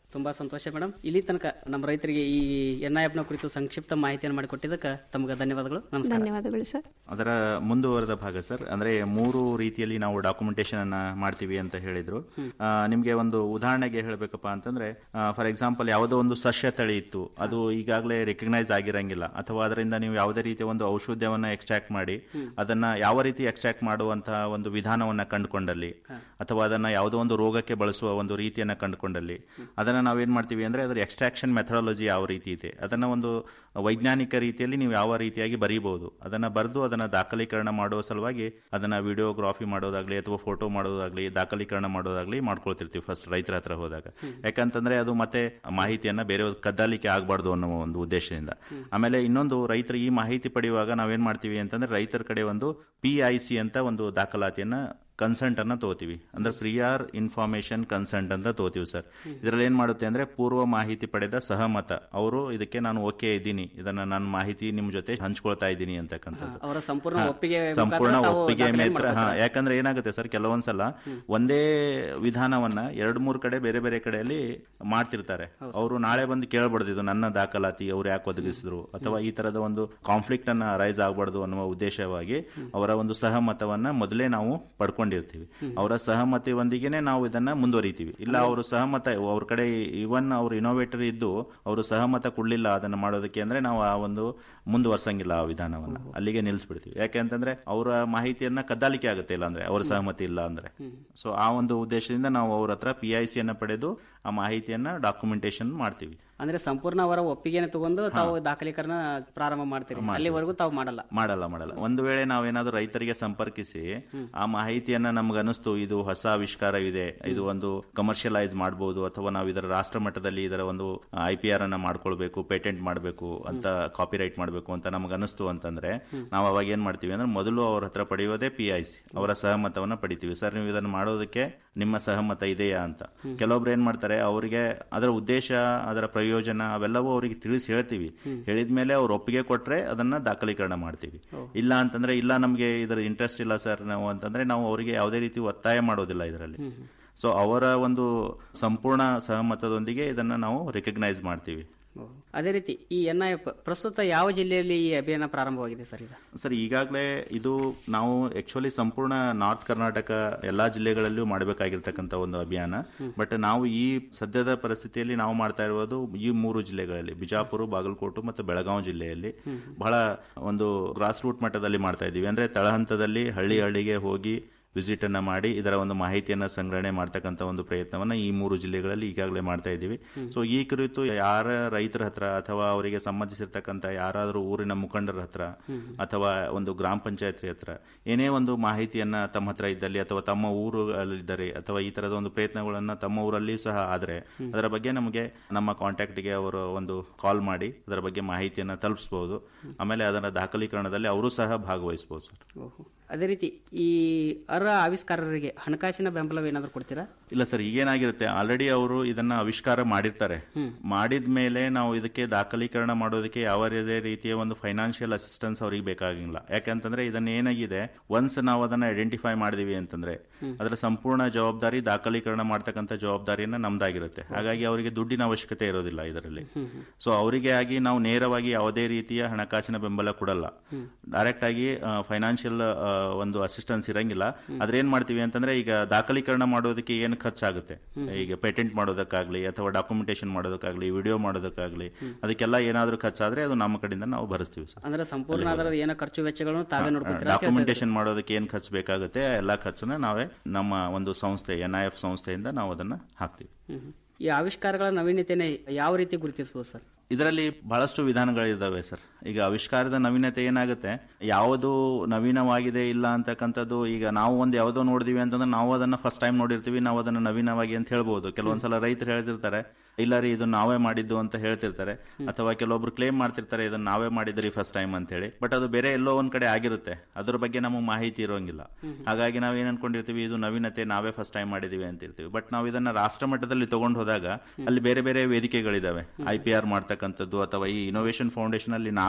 R: ತುಂಬಾ ಸಂತೋಷ ಮೇಡಮ್ ಇಲ್ಲಿ ತನಕ ನಮ್ಮ ರೈತರಿಗೆ ಈ ಎನ್ ಐ ನ ಕುರಿತು ಸಂಕ್ಷಿಪ್ತ ಮಾಹಿತಿಯನ್ನು ಮಾಡಿಕೊಟ್ಟಿದ್ದಕ್ಕೆ ತಮಗೆ ಧನ್ಯವಾದಗಳು ನಮಸ್ಕಾರ
L: ಧನ್ಯವಾದಗಳು ಸರ್
S: ಅದರ ಮುಂದುವರೆದ ಭಾಗ ಸರ್ ಅಂದ್ರೆ ಮೂರು ರೀತಿಯಲ್ಲಿ ನಾವು ಡಾಕ್ಯುಮೆಂಟೇಶನ್ ಅನ್ನ ಮಾಡ್ತೀವಿ ಅಂತ ಹೇಳಿದ್ರು ಆ, ನಿಮ್ಗೆ ಒಂದು ಉದಾಹರಣೆಗೆ ಹೇಳಬೇಕಪ್ಪ ಅಂತಂದ್ರೆ ಫಾರ್ ಎಕ್ಸಾಂಪಲ್ ಯಾವುದೋ ಒಂದು ಸಸ್ಯ ತಳಿ ಇತ್ತು ಅದು ಈಗಾಗಲೇ ರೆಕಗ್ನೈಸ್ ಆಗಿರಂಗಿಲ್ಲ ಅಥವಾ ಅದರಿಂದ ನೀವು ಯಾವುದೇ ರೀತಿಯ ಒಂದು ಔಷಧ್ಯವನ್ನ ಎಕ್ಸ್ಟ್ರಾಕ್ಟ್ ಮಾಡಿ ಅದನ್ನ ಯಾವ ರೀತಿ ಎಕ್ಸ್ಟ್ರಾಕ್ಟ್ ಮಾಡುವಂತಹ ಒಂದು ವಿಧಾನವನ್ನ ಕಂಡುಕೊಂಡಲ್ಲಿ ಅಥವಾ ಅದನ್ನ ಯಾವುದೋ ಒಂದು ರೋಗಕ್ಕೆ ಬಳಸುವ ಒಂದು ರೀತಿಯನ್ನ ಕಂಡುಕೊಂಡಲ್ಲಿ ಅದನ್ನ ನಾವೇನ್ ಮಾಡ್ತೀವಿ ಅಂದ್ರೆ ಅದರ ಎಕ್ಸ್ಟ್ರಾಕ್ಷನ್ ಮೆಥಡಾಲಜಿ ಯಾವ ರೀತಿ ಇದೆ ಅದನ್ನ ಒಂದು ವೈಜ್ಞಾನಿಕ ರೀತಿಯಲ್ಲಿ ನೀವು ಯಾವ ರೀತಿಯಾಗಿ ಬರೀಬಹುದು ಅದನ್ನ ಬರೆದು ಅದನ್ನ ದಾಖಲೀಕರಣ ಮಾಡುವ ಸಲುವಾಗಿ ಅದನ್ನ ವಿಡಿಯೋಗ್ರಾಫಿ ಮಾಡೋದಾಗ್ಲಿ ಅಥವಾ ಫೋಟೋ ಮಾಡೋದಾಗ್ಲಿ ದಾಖಲೀಕರಣ ಮಾಡೋದಾಗ್ಲಿ ಮಾಡ್ಕೊಳ್ತಿರ್ತೀವಿ ಫಸ್ಟ್ ರೈತರ ಹತ್ರ ಹೋದಾಗ ಯಾಕಂತಂದ್ರೆ ಅದು ಮತ್ತೆ ಮಾಹಿತಿಯನ್ನ ಬೇರೆ ಕದ್ದಾಲಿಕೆ ಆಗಬಾರ್ದು ಅನ್ನೋ ಒಂದು ಉದ್ದೇಶದಿಂದ ಆಮೇಲೆ ಇನ್ನೊಂದು ರೈತರು ಈ ಮಾಹಿತಿ ಪಡೆಯುವಾಗ ನಾವೇನ್ ಮಾಡ್ತೀವಿ ಅಂತಂದ್ರೆ ರೈತರ ಕಡೆ ಒಂದು ಪಿ ಐ ಸಿ ಅಂತ ಒಂದು ದಾಖಲಾತಿಯನ್ನ ಕನ್ಸೆಂಟ್ ಅನ್ನ ತಗೋತೀವಿ ಅಂದ್ರೆ ಪ್ರಿಯಾರ್ ಇನ್ಫಾರ್ಮೇಶನ್ ಕನ್ಸೆಂಟ್ ಅಂತ ತಗೋತೀವಿ ಸರ್ ಇದರಲ್ಲಿ ಏನ್ ಮಾಡುತ್ತೆ ಅಂದ್ರೆ ಪೂರ್ವ ಮಾಹಿತಿ ಪಡೆದ ಸಹಮತ ಅವರು ಇದಕ್ಕೆ ನಾನು ಓಕೆ ಇದ್ದೀನಿ ಇದನ್ನ ನಾನು ಮಾಹಿತಿ ನಿಮ್ ಜೊತೆ ಹಂಚ್ಕೊಳ್ತಾ ಇದ್ದೀನಿ ಅಂತಕ್ಕಂಥದ್ದು
R: ಅವರ ಸಂಪೂರ್ಣ
S: ಹಾ,
R: ಒಪ್ಪಿಗೆ
S: ಸಂಪೂರ್ಣ
R: ಮುಖಾಂತರ ತಾವು
S: ಒಪ್ಪಿಗೆ
R: ದಾಖಲೆ
S: ಮೇತ್ರ ಹಾ
R: ಮಾಡ್ಕೊತಾರೆ.
S: ಯಾಕಂದ್ರೆ ಏನಾಗುತ್ತೆ ಸರ್ ಕೆಲವೊಂದ್ಸಲ ಒಂದೇ ವಿಧಾನವನ್ನ ಎರಡ್ ಮೂರ್ ಕಡೆ ಬೇರೆ ಬೇರೆ ಕಡೆಯಲ್ಲಿ ಮಾಡ್ತಿರ್ತಾರೆ ಅವರು ನಾಳೆ ಬಂದು ಕೇಳ್ಬಾರ್ದು ಇದು ನನ್ನ ದಾಖಲಾತಿ ಅವ್ರು ಯಾಕೆ ಒದಗಿಸಿದ್ರು ಅಥವಾ ಈ ತರದ ಒಂದು ಕಾನ್ಫ್ಲಿಕ್ಟ್ ಅನ್ನ ರೈಸ್ ಆಗಬಾರ್ದು ಅನ್ನುವ ಉದ್ದೇಶವಾಗಿ ಅವರ ಒಂದು ಸಹಮತವನ್ನ ಮೊದಲೇ ನಾವು ಪಡ್ಕೊಂಡಿರ್ತೀವಿ ಅವರ ಸಹಮತಿಯೊಂದಿಗೆನೆ ನಾವು ಇದನ್ನ ಮುಂದುವರಿತೀವಿ ಇಲ್ಲ ಅವರು ಸಹಮತ ಅವ್ರ ಕಡೆ ಇವನ್ ಅವ್ರು ಇನೋವೇಟರ್ ಇದ್ದು ಅವರು ಸಹಮತ ಕೊಡ್ಲಿಲ್ಲ ಅದನ್ನ ಮಾಡೋದಕ್ಕೆ ಅಂದ್ರೆ ನಾವು ಆ ಒಂದು ಮುಂದುವರ್ಸಂಗಿಲ್ಲ ಆ ವಿಧಾನವನ್ನ ಅಲ್ಲಿಗೆ ನಿಲ್ಲಿಸ್ಬಿಡ್ತೀವಿ ಯಾಕೆಂತಂದ್ರೆ ಅವರ ಮಾಹಿತಿಯನ್ನ ಕದ್ದಾಲಿಕೆ ಆಗುತ್ತೆ ಇಲ್ಲ ಅಂದ್ರೆ ಅವ್ರ ಸಹಮತಿ ಇಲ್ಲ ಅಂದ್ರೆ ಸೊ ಆ ಒಂದು ಉದ್ದೇಶದಿಂದ ನಾವು ಅವ್ರ ಹತ್ರ ಪಿ ಐ ಸಿಯನ್ನ ಪಡೆದು ಆ ಮಾಹಿತಿಯನ್ನ ಡಾಕ್ಯುಮೆಂಟೇಶನ್ ಮಾಡ್ತೀವಿ
R: ಅಂದ್ರೆ ಸಂಪೂರ್ಣ ಅವರ ಒಪ್ಪಿಗೆನ ತಗೊಂಡು ತಾವು ದಾಖಲೀಕರಣ ಪ್ರಾರಂಭ ಮಾಡ್ತೀರಿ
S: ಮಾಡ್ತೀವಿ
R: ಅಲ್ಲಿವರೆಗೂ ತಾವು ಮಾಡಲ್ಲ
S: ಮಾಡಲ್ಲ ಮಾಡಲ್ಲ ಒಂದು ವೇಳೆ ನಾವೇನಾದ್ರೂ ರೈತರಿಗೆ ಸಂಪರ್ಕಿಸಿ ಆ ಮಾಹಿತಿಯನ್ನ ನಮ್ಗೆ ಅನಿಸ್ತು ಇದು ಹೊಸ ಆವಿಷ್ಕಾರವಿದೆ ಇದು ಒಂದು ಕಮರ್ಷಿಯಲೈಸ್ ಮಾಡಬಹುದು ಅಥವಾ ನಾವು ಇದರ ರಾಷ್ಟ್ರ ಮಟ್ಟದಲ್ಲಿ ಇದರ ಒಂದು ಐ ಪಿ ಆರ್ ಅನ್ನ ಮಾಡ್ಕೊಳ್ಬೇಕು ಪೇಟೆಂಟ್ ಮಾಡಬೇಕು ಅಂತ ಕಾಪಿ ರೈಟ್ ಮಾಡಬೇಕು ಅಂತ ನಮ್ಗೆ ಅನಿಸ್ತು ಅಂತಂದ್ರೆ ನಾವು ಅವಾಗ ಏನ್ ಮಾಡ್ತೀವಿ ಅಂದ್ರೆ ಮೊದಲು ಅವ್ರ ಹತ್ರ ಪಡೆಯೋದೇ ಪಿ ಐ ಸಿ ಅವರ ಸಹಮತವನ್ನ ಪಡಿತೀವಿ ಸರ್ ನೀವು ಇದನ್ನ ಮಾಡೋದಕ್ಕೆ ನಿಮ್ಮ ಸಹಮತ ಇದೆಯಾ ಅಂತ ಕೆಲವೊಬ್ರು ಏನ್ ಮಾಡ್ತಾರೆ ಅವರಿಗೆ ಅದರ ಉದ್ದೇಶ ಅದರ ಪ್ರಯೋಜನ ಅವೆಲ್ಲವೂ ಅವರಿಗೆ ತಿಳಿಸಿ ಹೇಳ್ತೀವಿ ಹೇಳಿದ್ಮೇಲೆ ಅವ್ರು ಒಪ್ಪಿಗೆ ಕೊಟ್ರೆ ಅದನ್ನ ದಾಖಲೀಕರಣ ಮಾಡ್ತೀವಿ ಇಲ್ಲ ಅಂತಂದ್ರೆ ಇಲ್ಲ ನಮಗೆ ಇದರ ಇಂಟ್ರೆಸ್ಟ್ ಇಲ್ಲ ಸರ್ ನಾವು ಅಂತಂದ್ರೆ ನಾವು ಅವರಿಗೆ ಯಾವುದೇ ರೀತಿ ಒತ್ತಾಯ ಮಾಡೋದಿಲ್ಲ ಇದರಲ್ಲಿ ಸೊ ಅವರ ಒಂದು ಸಂಪೂರ್ಣ ಸಹಮತದೊಂದಿಗೆ ಇದನ್ನ ನಾವು ರಿಕಗ್ನೈಸ್ ಮಾಡ್ತೀವಿ
R: ಅದೇ ರೀತಿ ಈ ಎನ್ ಐ ಪ್ರಸ್ತುತ ಯಾವ ಜಿಲ್ಲೆಯಲ್ಲಿ ಈ ಅಭಿಯಾನ ಪ್ರಾರಂಭವಾಗಿದೆ ಸರ್ ಈಗ
S: ಸರ್ ಈಗಾಗಲೇ ಇದು ನಾವು ಆಕ್ಚುಲಿ ಸಂಪೂರ್ಣ ನಾರ್ತ್ ಕರ್ನಾಟಕ ಎಲ್ಲಾ ಜಿಲ್ಲೆಗಳಲ್ಲೂ ಮಾಡಬೇಕಾಗಿರ್ತಕ್ಕಂಥ ಒಂದು ಅಭಿಯಾನ ಬಟ್ ನಾವು ಈ ಸದ್ಯದ ಪರಿಸ್ಥಿತಿಯಲ್ಲಿ ನಾವು ಮಾಡ್ತಾ ಇರುವುದು ಈ ಮೂರು ಜಿಲ್ಲೆಗಳಲ್ಲಿ ಬಿಜಾಪುರ ಬಾಗಲಕೋಟೆ ಮತ್ತು ಬೆಳಗಾವಿ ಜಿಲ್ಲೆಯಲ್ಲಿ ಬಹಳ ಒಂದು ಗ್ರಾಸ್ ರೂಟ್ ಮಟ್ಟದಲ್ಲಿ ಮಾಡ್ತಾ ಇದ್ದೀವಿ ಅಂದ್ರೆ ತಳಹಂತದಲ್ಲಿ ಹಳ್ಳಿ ಹಳ್ಳಿಗೆ ಹೋಗಿ ವಿಸಿಟ್ ಅನ್ನ ಮಾಡಿ ಇದರ ಒಂದು ಮಾಹಿತಿಯನ್ನ ಸಂಗ್ರಹಣೆ ಮಾಡ್ತಕ್ಕಂಥ ಒಂದು ಪ್ರಯತ್ನವನ್ನ ಈ ಮೂರು ಜಿಲ್ಲೆಗಳಲ್ಲಿ ಈಗಾಗಲೇ ಮಾಡ್ತಾ ಇದ್ದೀವಿ ಸೊ ಈ ಕುರಿತು ಯಾರ ರೈತರ ಹತ್ರ ಅಥವಾ ಅವರಿಗೆ ಸಂಬಂಧಿಸಿರ್ತಕ್ಕಂಥ ಯಾರಾದರೂ ಊರಿನ ಮುಖಂಡರ ಹತ್ರ ಅಥವಾ ಒಂದು ಗ್ರಾಮ ಪಂಚಾಯತ್ ಹತ್ರ ಏನೇ ಒಂದು ಮಾಹಿತಿಯನ್ನ ತಮ್ಮ ಹತ್ರ ಇದ್ದಲ್ಲಿ ಅಥವಾ ತಮ್ಮ ಊರುಗಳಿದ್ದರೆ ಅಥವಾ ಈ ತರದ ಒಂದು ಪ್ರಯತ್ನಗಳನ್ನ ತಮ್ಮ ಊರಲ್ಲಿ ಸಹ ಆದ್ರೆ ಅದರ ಬಗ್ಗೆ ನಮಗೆ ನಮ್ಮ ಕಾಂಟ್ಯಾಕ್ಟ್ಗೆ ಅವರು ಒಂದು ಕಾಲ್ ಮಾಡಿ ಅದರ ಬಗ್ಗೆ ಮಾಹಿತಿಯನ್ನ ತಲುಪಿಸಬಹುದು ಆಮೇಲೆ ಅದರ ದಾಖಲೀಕರಣದಲ್ಲಿ ಅವರು ಸಹ ಭಾಗವಹಿಸಬಹುದು ಸರ್
R: ಓಹೋ. ಅದೇ ರೀತಿ ಈ ಅರ್ಹ ಆವಿಷ್ಕಾರರಿಗೆ ಹಣಕಾಸಿನ ಬೆಂಬಲ ಏನಾದರೂ ಕೊಡ್ತೀರಾ
S: ಇಲ್ಲ ಸರ್ ಈಗೇನಾಗಿರುತ್ತೆ ಆಲ್ರೆಡಿ ಅವರು ಇದನ್ನ ಆವಿಷ್ಕಾರ ಮಾಡಿರ್ತಾರೆ ಮಾಡಿದ ಮೇಲೆ ನಾವು ಇದಕ್ಕೆ ದಾಖಲೀಕರಣ ಮಾಡೋದಕ್ಕೆ ಯಾವುದೇ ರೀತಿಯ ಒಂದು ಫೈನಾನ್ಷಿಯಲ್ ಅಸಿಸ್ಟೆನ್ಸ್ ಅವ್ರಿಗೆ ಬೇಕಾಗಿಲ್ಲ ಯಾಕಂತಂದ್ರೆ ಇದನ್ನ ಏನಾಗಿದೆ ಒನ್ಸ್ ನಾವು ಅದನ್ನ ಐಡೆಂಟಿಫೈ ಮಾಡಿದೀವಿ ಅಂತಂದ್ರೆ ಅದರ ಸಂಪೂರ್ಣ ಜವಾಬ್ದಾರಿ ದಾಖಲೀಕರಣ ಮಾಡ್ತಕ್ಕಂಥ ಜವಾಬ್ದಾರಿಯನ್ನ ನಮ್ದಾಗಿರುತ್ತೆ ಹಾಗಾಗಿ ಅವರಿಗೆ ದುಡ್ಡಿನ ಅವಶ್ಯಕತೆ ಇರೋದಿಲ್ಲ ಇದರಲ್ಲಿ ಸೊ ಅವರಿಗೆ ಆಗಿ ನಾವು ನೇರವಾಗಿ ಯಾವುದೇ ರೀತಿಯ ಹಣಕಾಸಿನ ಬೆಂಬಲ ಕೊಡಲ್ಲ ಡೈರೆಕ್ಟ್ ಆಗಿ ಫೈನಾನ್ಷಿಯಲ್ ಒಂದು ಅಸಿಸ್ಟೆನ್ಸ್ ಇರಂಗಿಲ್ಲ ಆದ್ರೆ ಏನ್ ಮಾಡ್ತೀವಿ ಅಂತಂದ್ರೆ ಈಗ ದಾಖಲೀಕರಣ ಮಾಡೋದಕ್ಕೆ ಏನು ಖರ್ಚಾಗುತ್ತೆ ಈಗ ಪೇಟೆಂಟ್ ಮಾಡೋದಕ್ಕಾಗ್ಲಿ ಅಥವಾ ಡಾಕ್ಯುಮೆಂಟೇಶನ್ ಮಾಡೋದಕ್ಕಾಗ್ಲಿ ವಿಡಿಯೋ ಮಾಡೋದಕ್ಕಾಗ್ಲಿ ಅದಕ್ಕೆಲ್ಲ ಏನಾದ್ರೂ ಖರ್ಚಾದ್ರೆ ಅದು ನಮ್ಮ ಕಡೆಯಿಂದ ನಾವು ಭರಿಸ್ತೀವಿ ಸರ್
R: ಅಂದ್ರೆ ಸಂಪೂರ್ಣ ಅದರ ಏನೋ ಖರ್ಚು ವೆಚ್ಚಗಳನ್ನು ತಾವೇ ನೋಡ್ಕೊತೀರಾ ಅಂತ ಹೇಳ್ತಾ
S: ಡಾಕ್ಯುಮೆಂಟೇಶನ್ ಮಾಡೋದಕ್ಕೆ ಏನ್ ಖರ್ಚು ಬೇಕಾಗುತ್ತೆ ಆ ಎಲ್ಲಾ ಖರ್ಚನ್ನ ನಾವೇ ನಮ್ಮ ಒಂದು ಸಂಸ್ಥೆ ಎನ್ ಐ ಎಫ್ ಸಂಸ್ಥೆಯಿಂದ ನಾವು ಅದನ್ನ ಹಾಕ್ತೀವಿ
R: ಹ್ಮ್ ಹ್ಮ್. ಈ ಆವಿಷ್ಕಾರಗಳ ನವೀನತೆನೆ ಯಾವ ರೀತಿ ಗುರುತಿಸಬಹುದು ಸರ್
S: ಇದರಲ್ಲಿ ಬಹಳಷ್ಟು ವಿಧಾನಗಳಿದ್ದಾವೆ ಸರ್ ಈಗ ಆವಿಷ್ಕಾರದ ನವೀನತೆ ಏನಾಗುತ್ತೆ ಯಾವುದು ನವೀನವಾಗಿದೆ ಇಲ್ಲ ಅಂತಕ್ಕಂಥದ್ದು ಈಗ ನಾವು ಒಂದು ಯಾವುದೋ ನೋಡಿದೀವಿ ಅಂತಂದ್ರೆ ನಾವು ಅದನ್ನ ಫಸ್ಟ್ ಟೈಮ್ ನೋಡಿರ್ತೀವಿ ನಾವು ಅದನ್ನ ನವೀನವಾಗಿ ಅಂತ ಹೇಳ್ಬೋದು ಕೆಲವೊಂದ್ಸಲ ರೈತರು ಹೇಳ್ತಿರ್ತಾರೆ ಇಲ್ಲ ರೀ ಇದು ನಾವೇ ಮಾಡಿದ್ದು ಅಂತ ಹೇಳ್ತಿರ್ತಾರೆ ಅಥವಾ ಕೆಲವೊಬ್ರು ಕ್ಲೇಮ್ ಮಾಡ್ತಿರ್ತಾರೆ ಇದನ್ನ ನಾವೇ ಮಾಡಿದ್ರಿ ಫಸ್ಟ್ ಟೈಮ್ ಅಂತ ಹೇಳಿ ಬಟ್ ಅದು ಬೇರೆ ಎಲ್ಲೋ ಒಂದ್ ಕಡೆ ಆಗಿರುತ್ತೆ ಅದ್ರ ಬಗ್ಗೆ ನಮಗೆ ಮಾಹಿತಿ ಇರೋಂಗಿಲ್ಲ ಹಾಗಾಗಿ ನಾವ್ ಏನ್ ಅನ್ಕೊಂಡಿರ್ತೀವಿ ಇದು ನವೀನತೆ ನಾವೇ ಫಸ್ಟ್ ಟೈಮ್ ಮಾಡಿದೀವಿ ಅಂತ ಇರ್ತೀವಿ ಬಟ್ ನಾವು ಇದನ್ನ ರಾಷ್ಟ್ರ ಮಟ್ಟದಲ್ಲಿ ತಗೊಂಡು ಹೋದಾಗ ಅಲ್ಲಿ ಬೇರೆ ಬೇರೆ ವೇದಿಕೆಗಳಿದಾವೆ ಐ ಪಿ ಆರ್ ಮಾಡ್ತಕ್ಕಂಥದ್ದು ಅಥವಾ ಈ ಇನೋವೇಷನ್ ಫೌಂಡೇಶನ್ ಅಲ್ಲಿ ನಾವೇ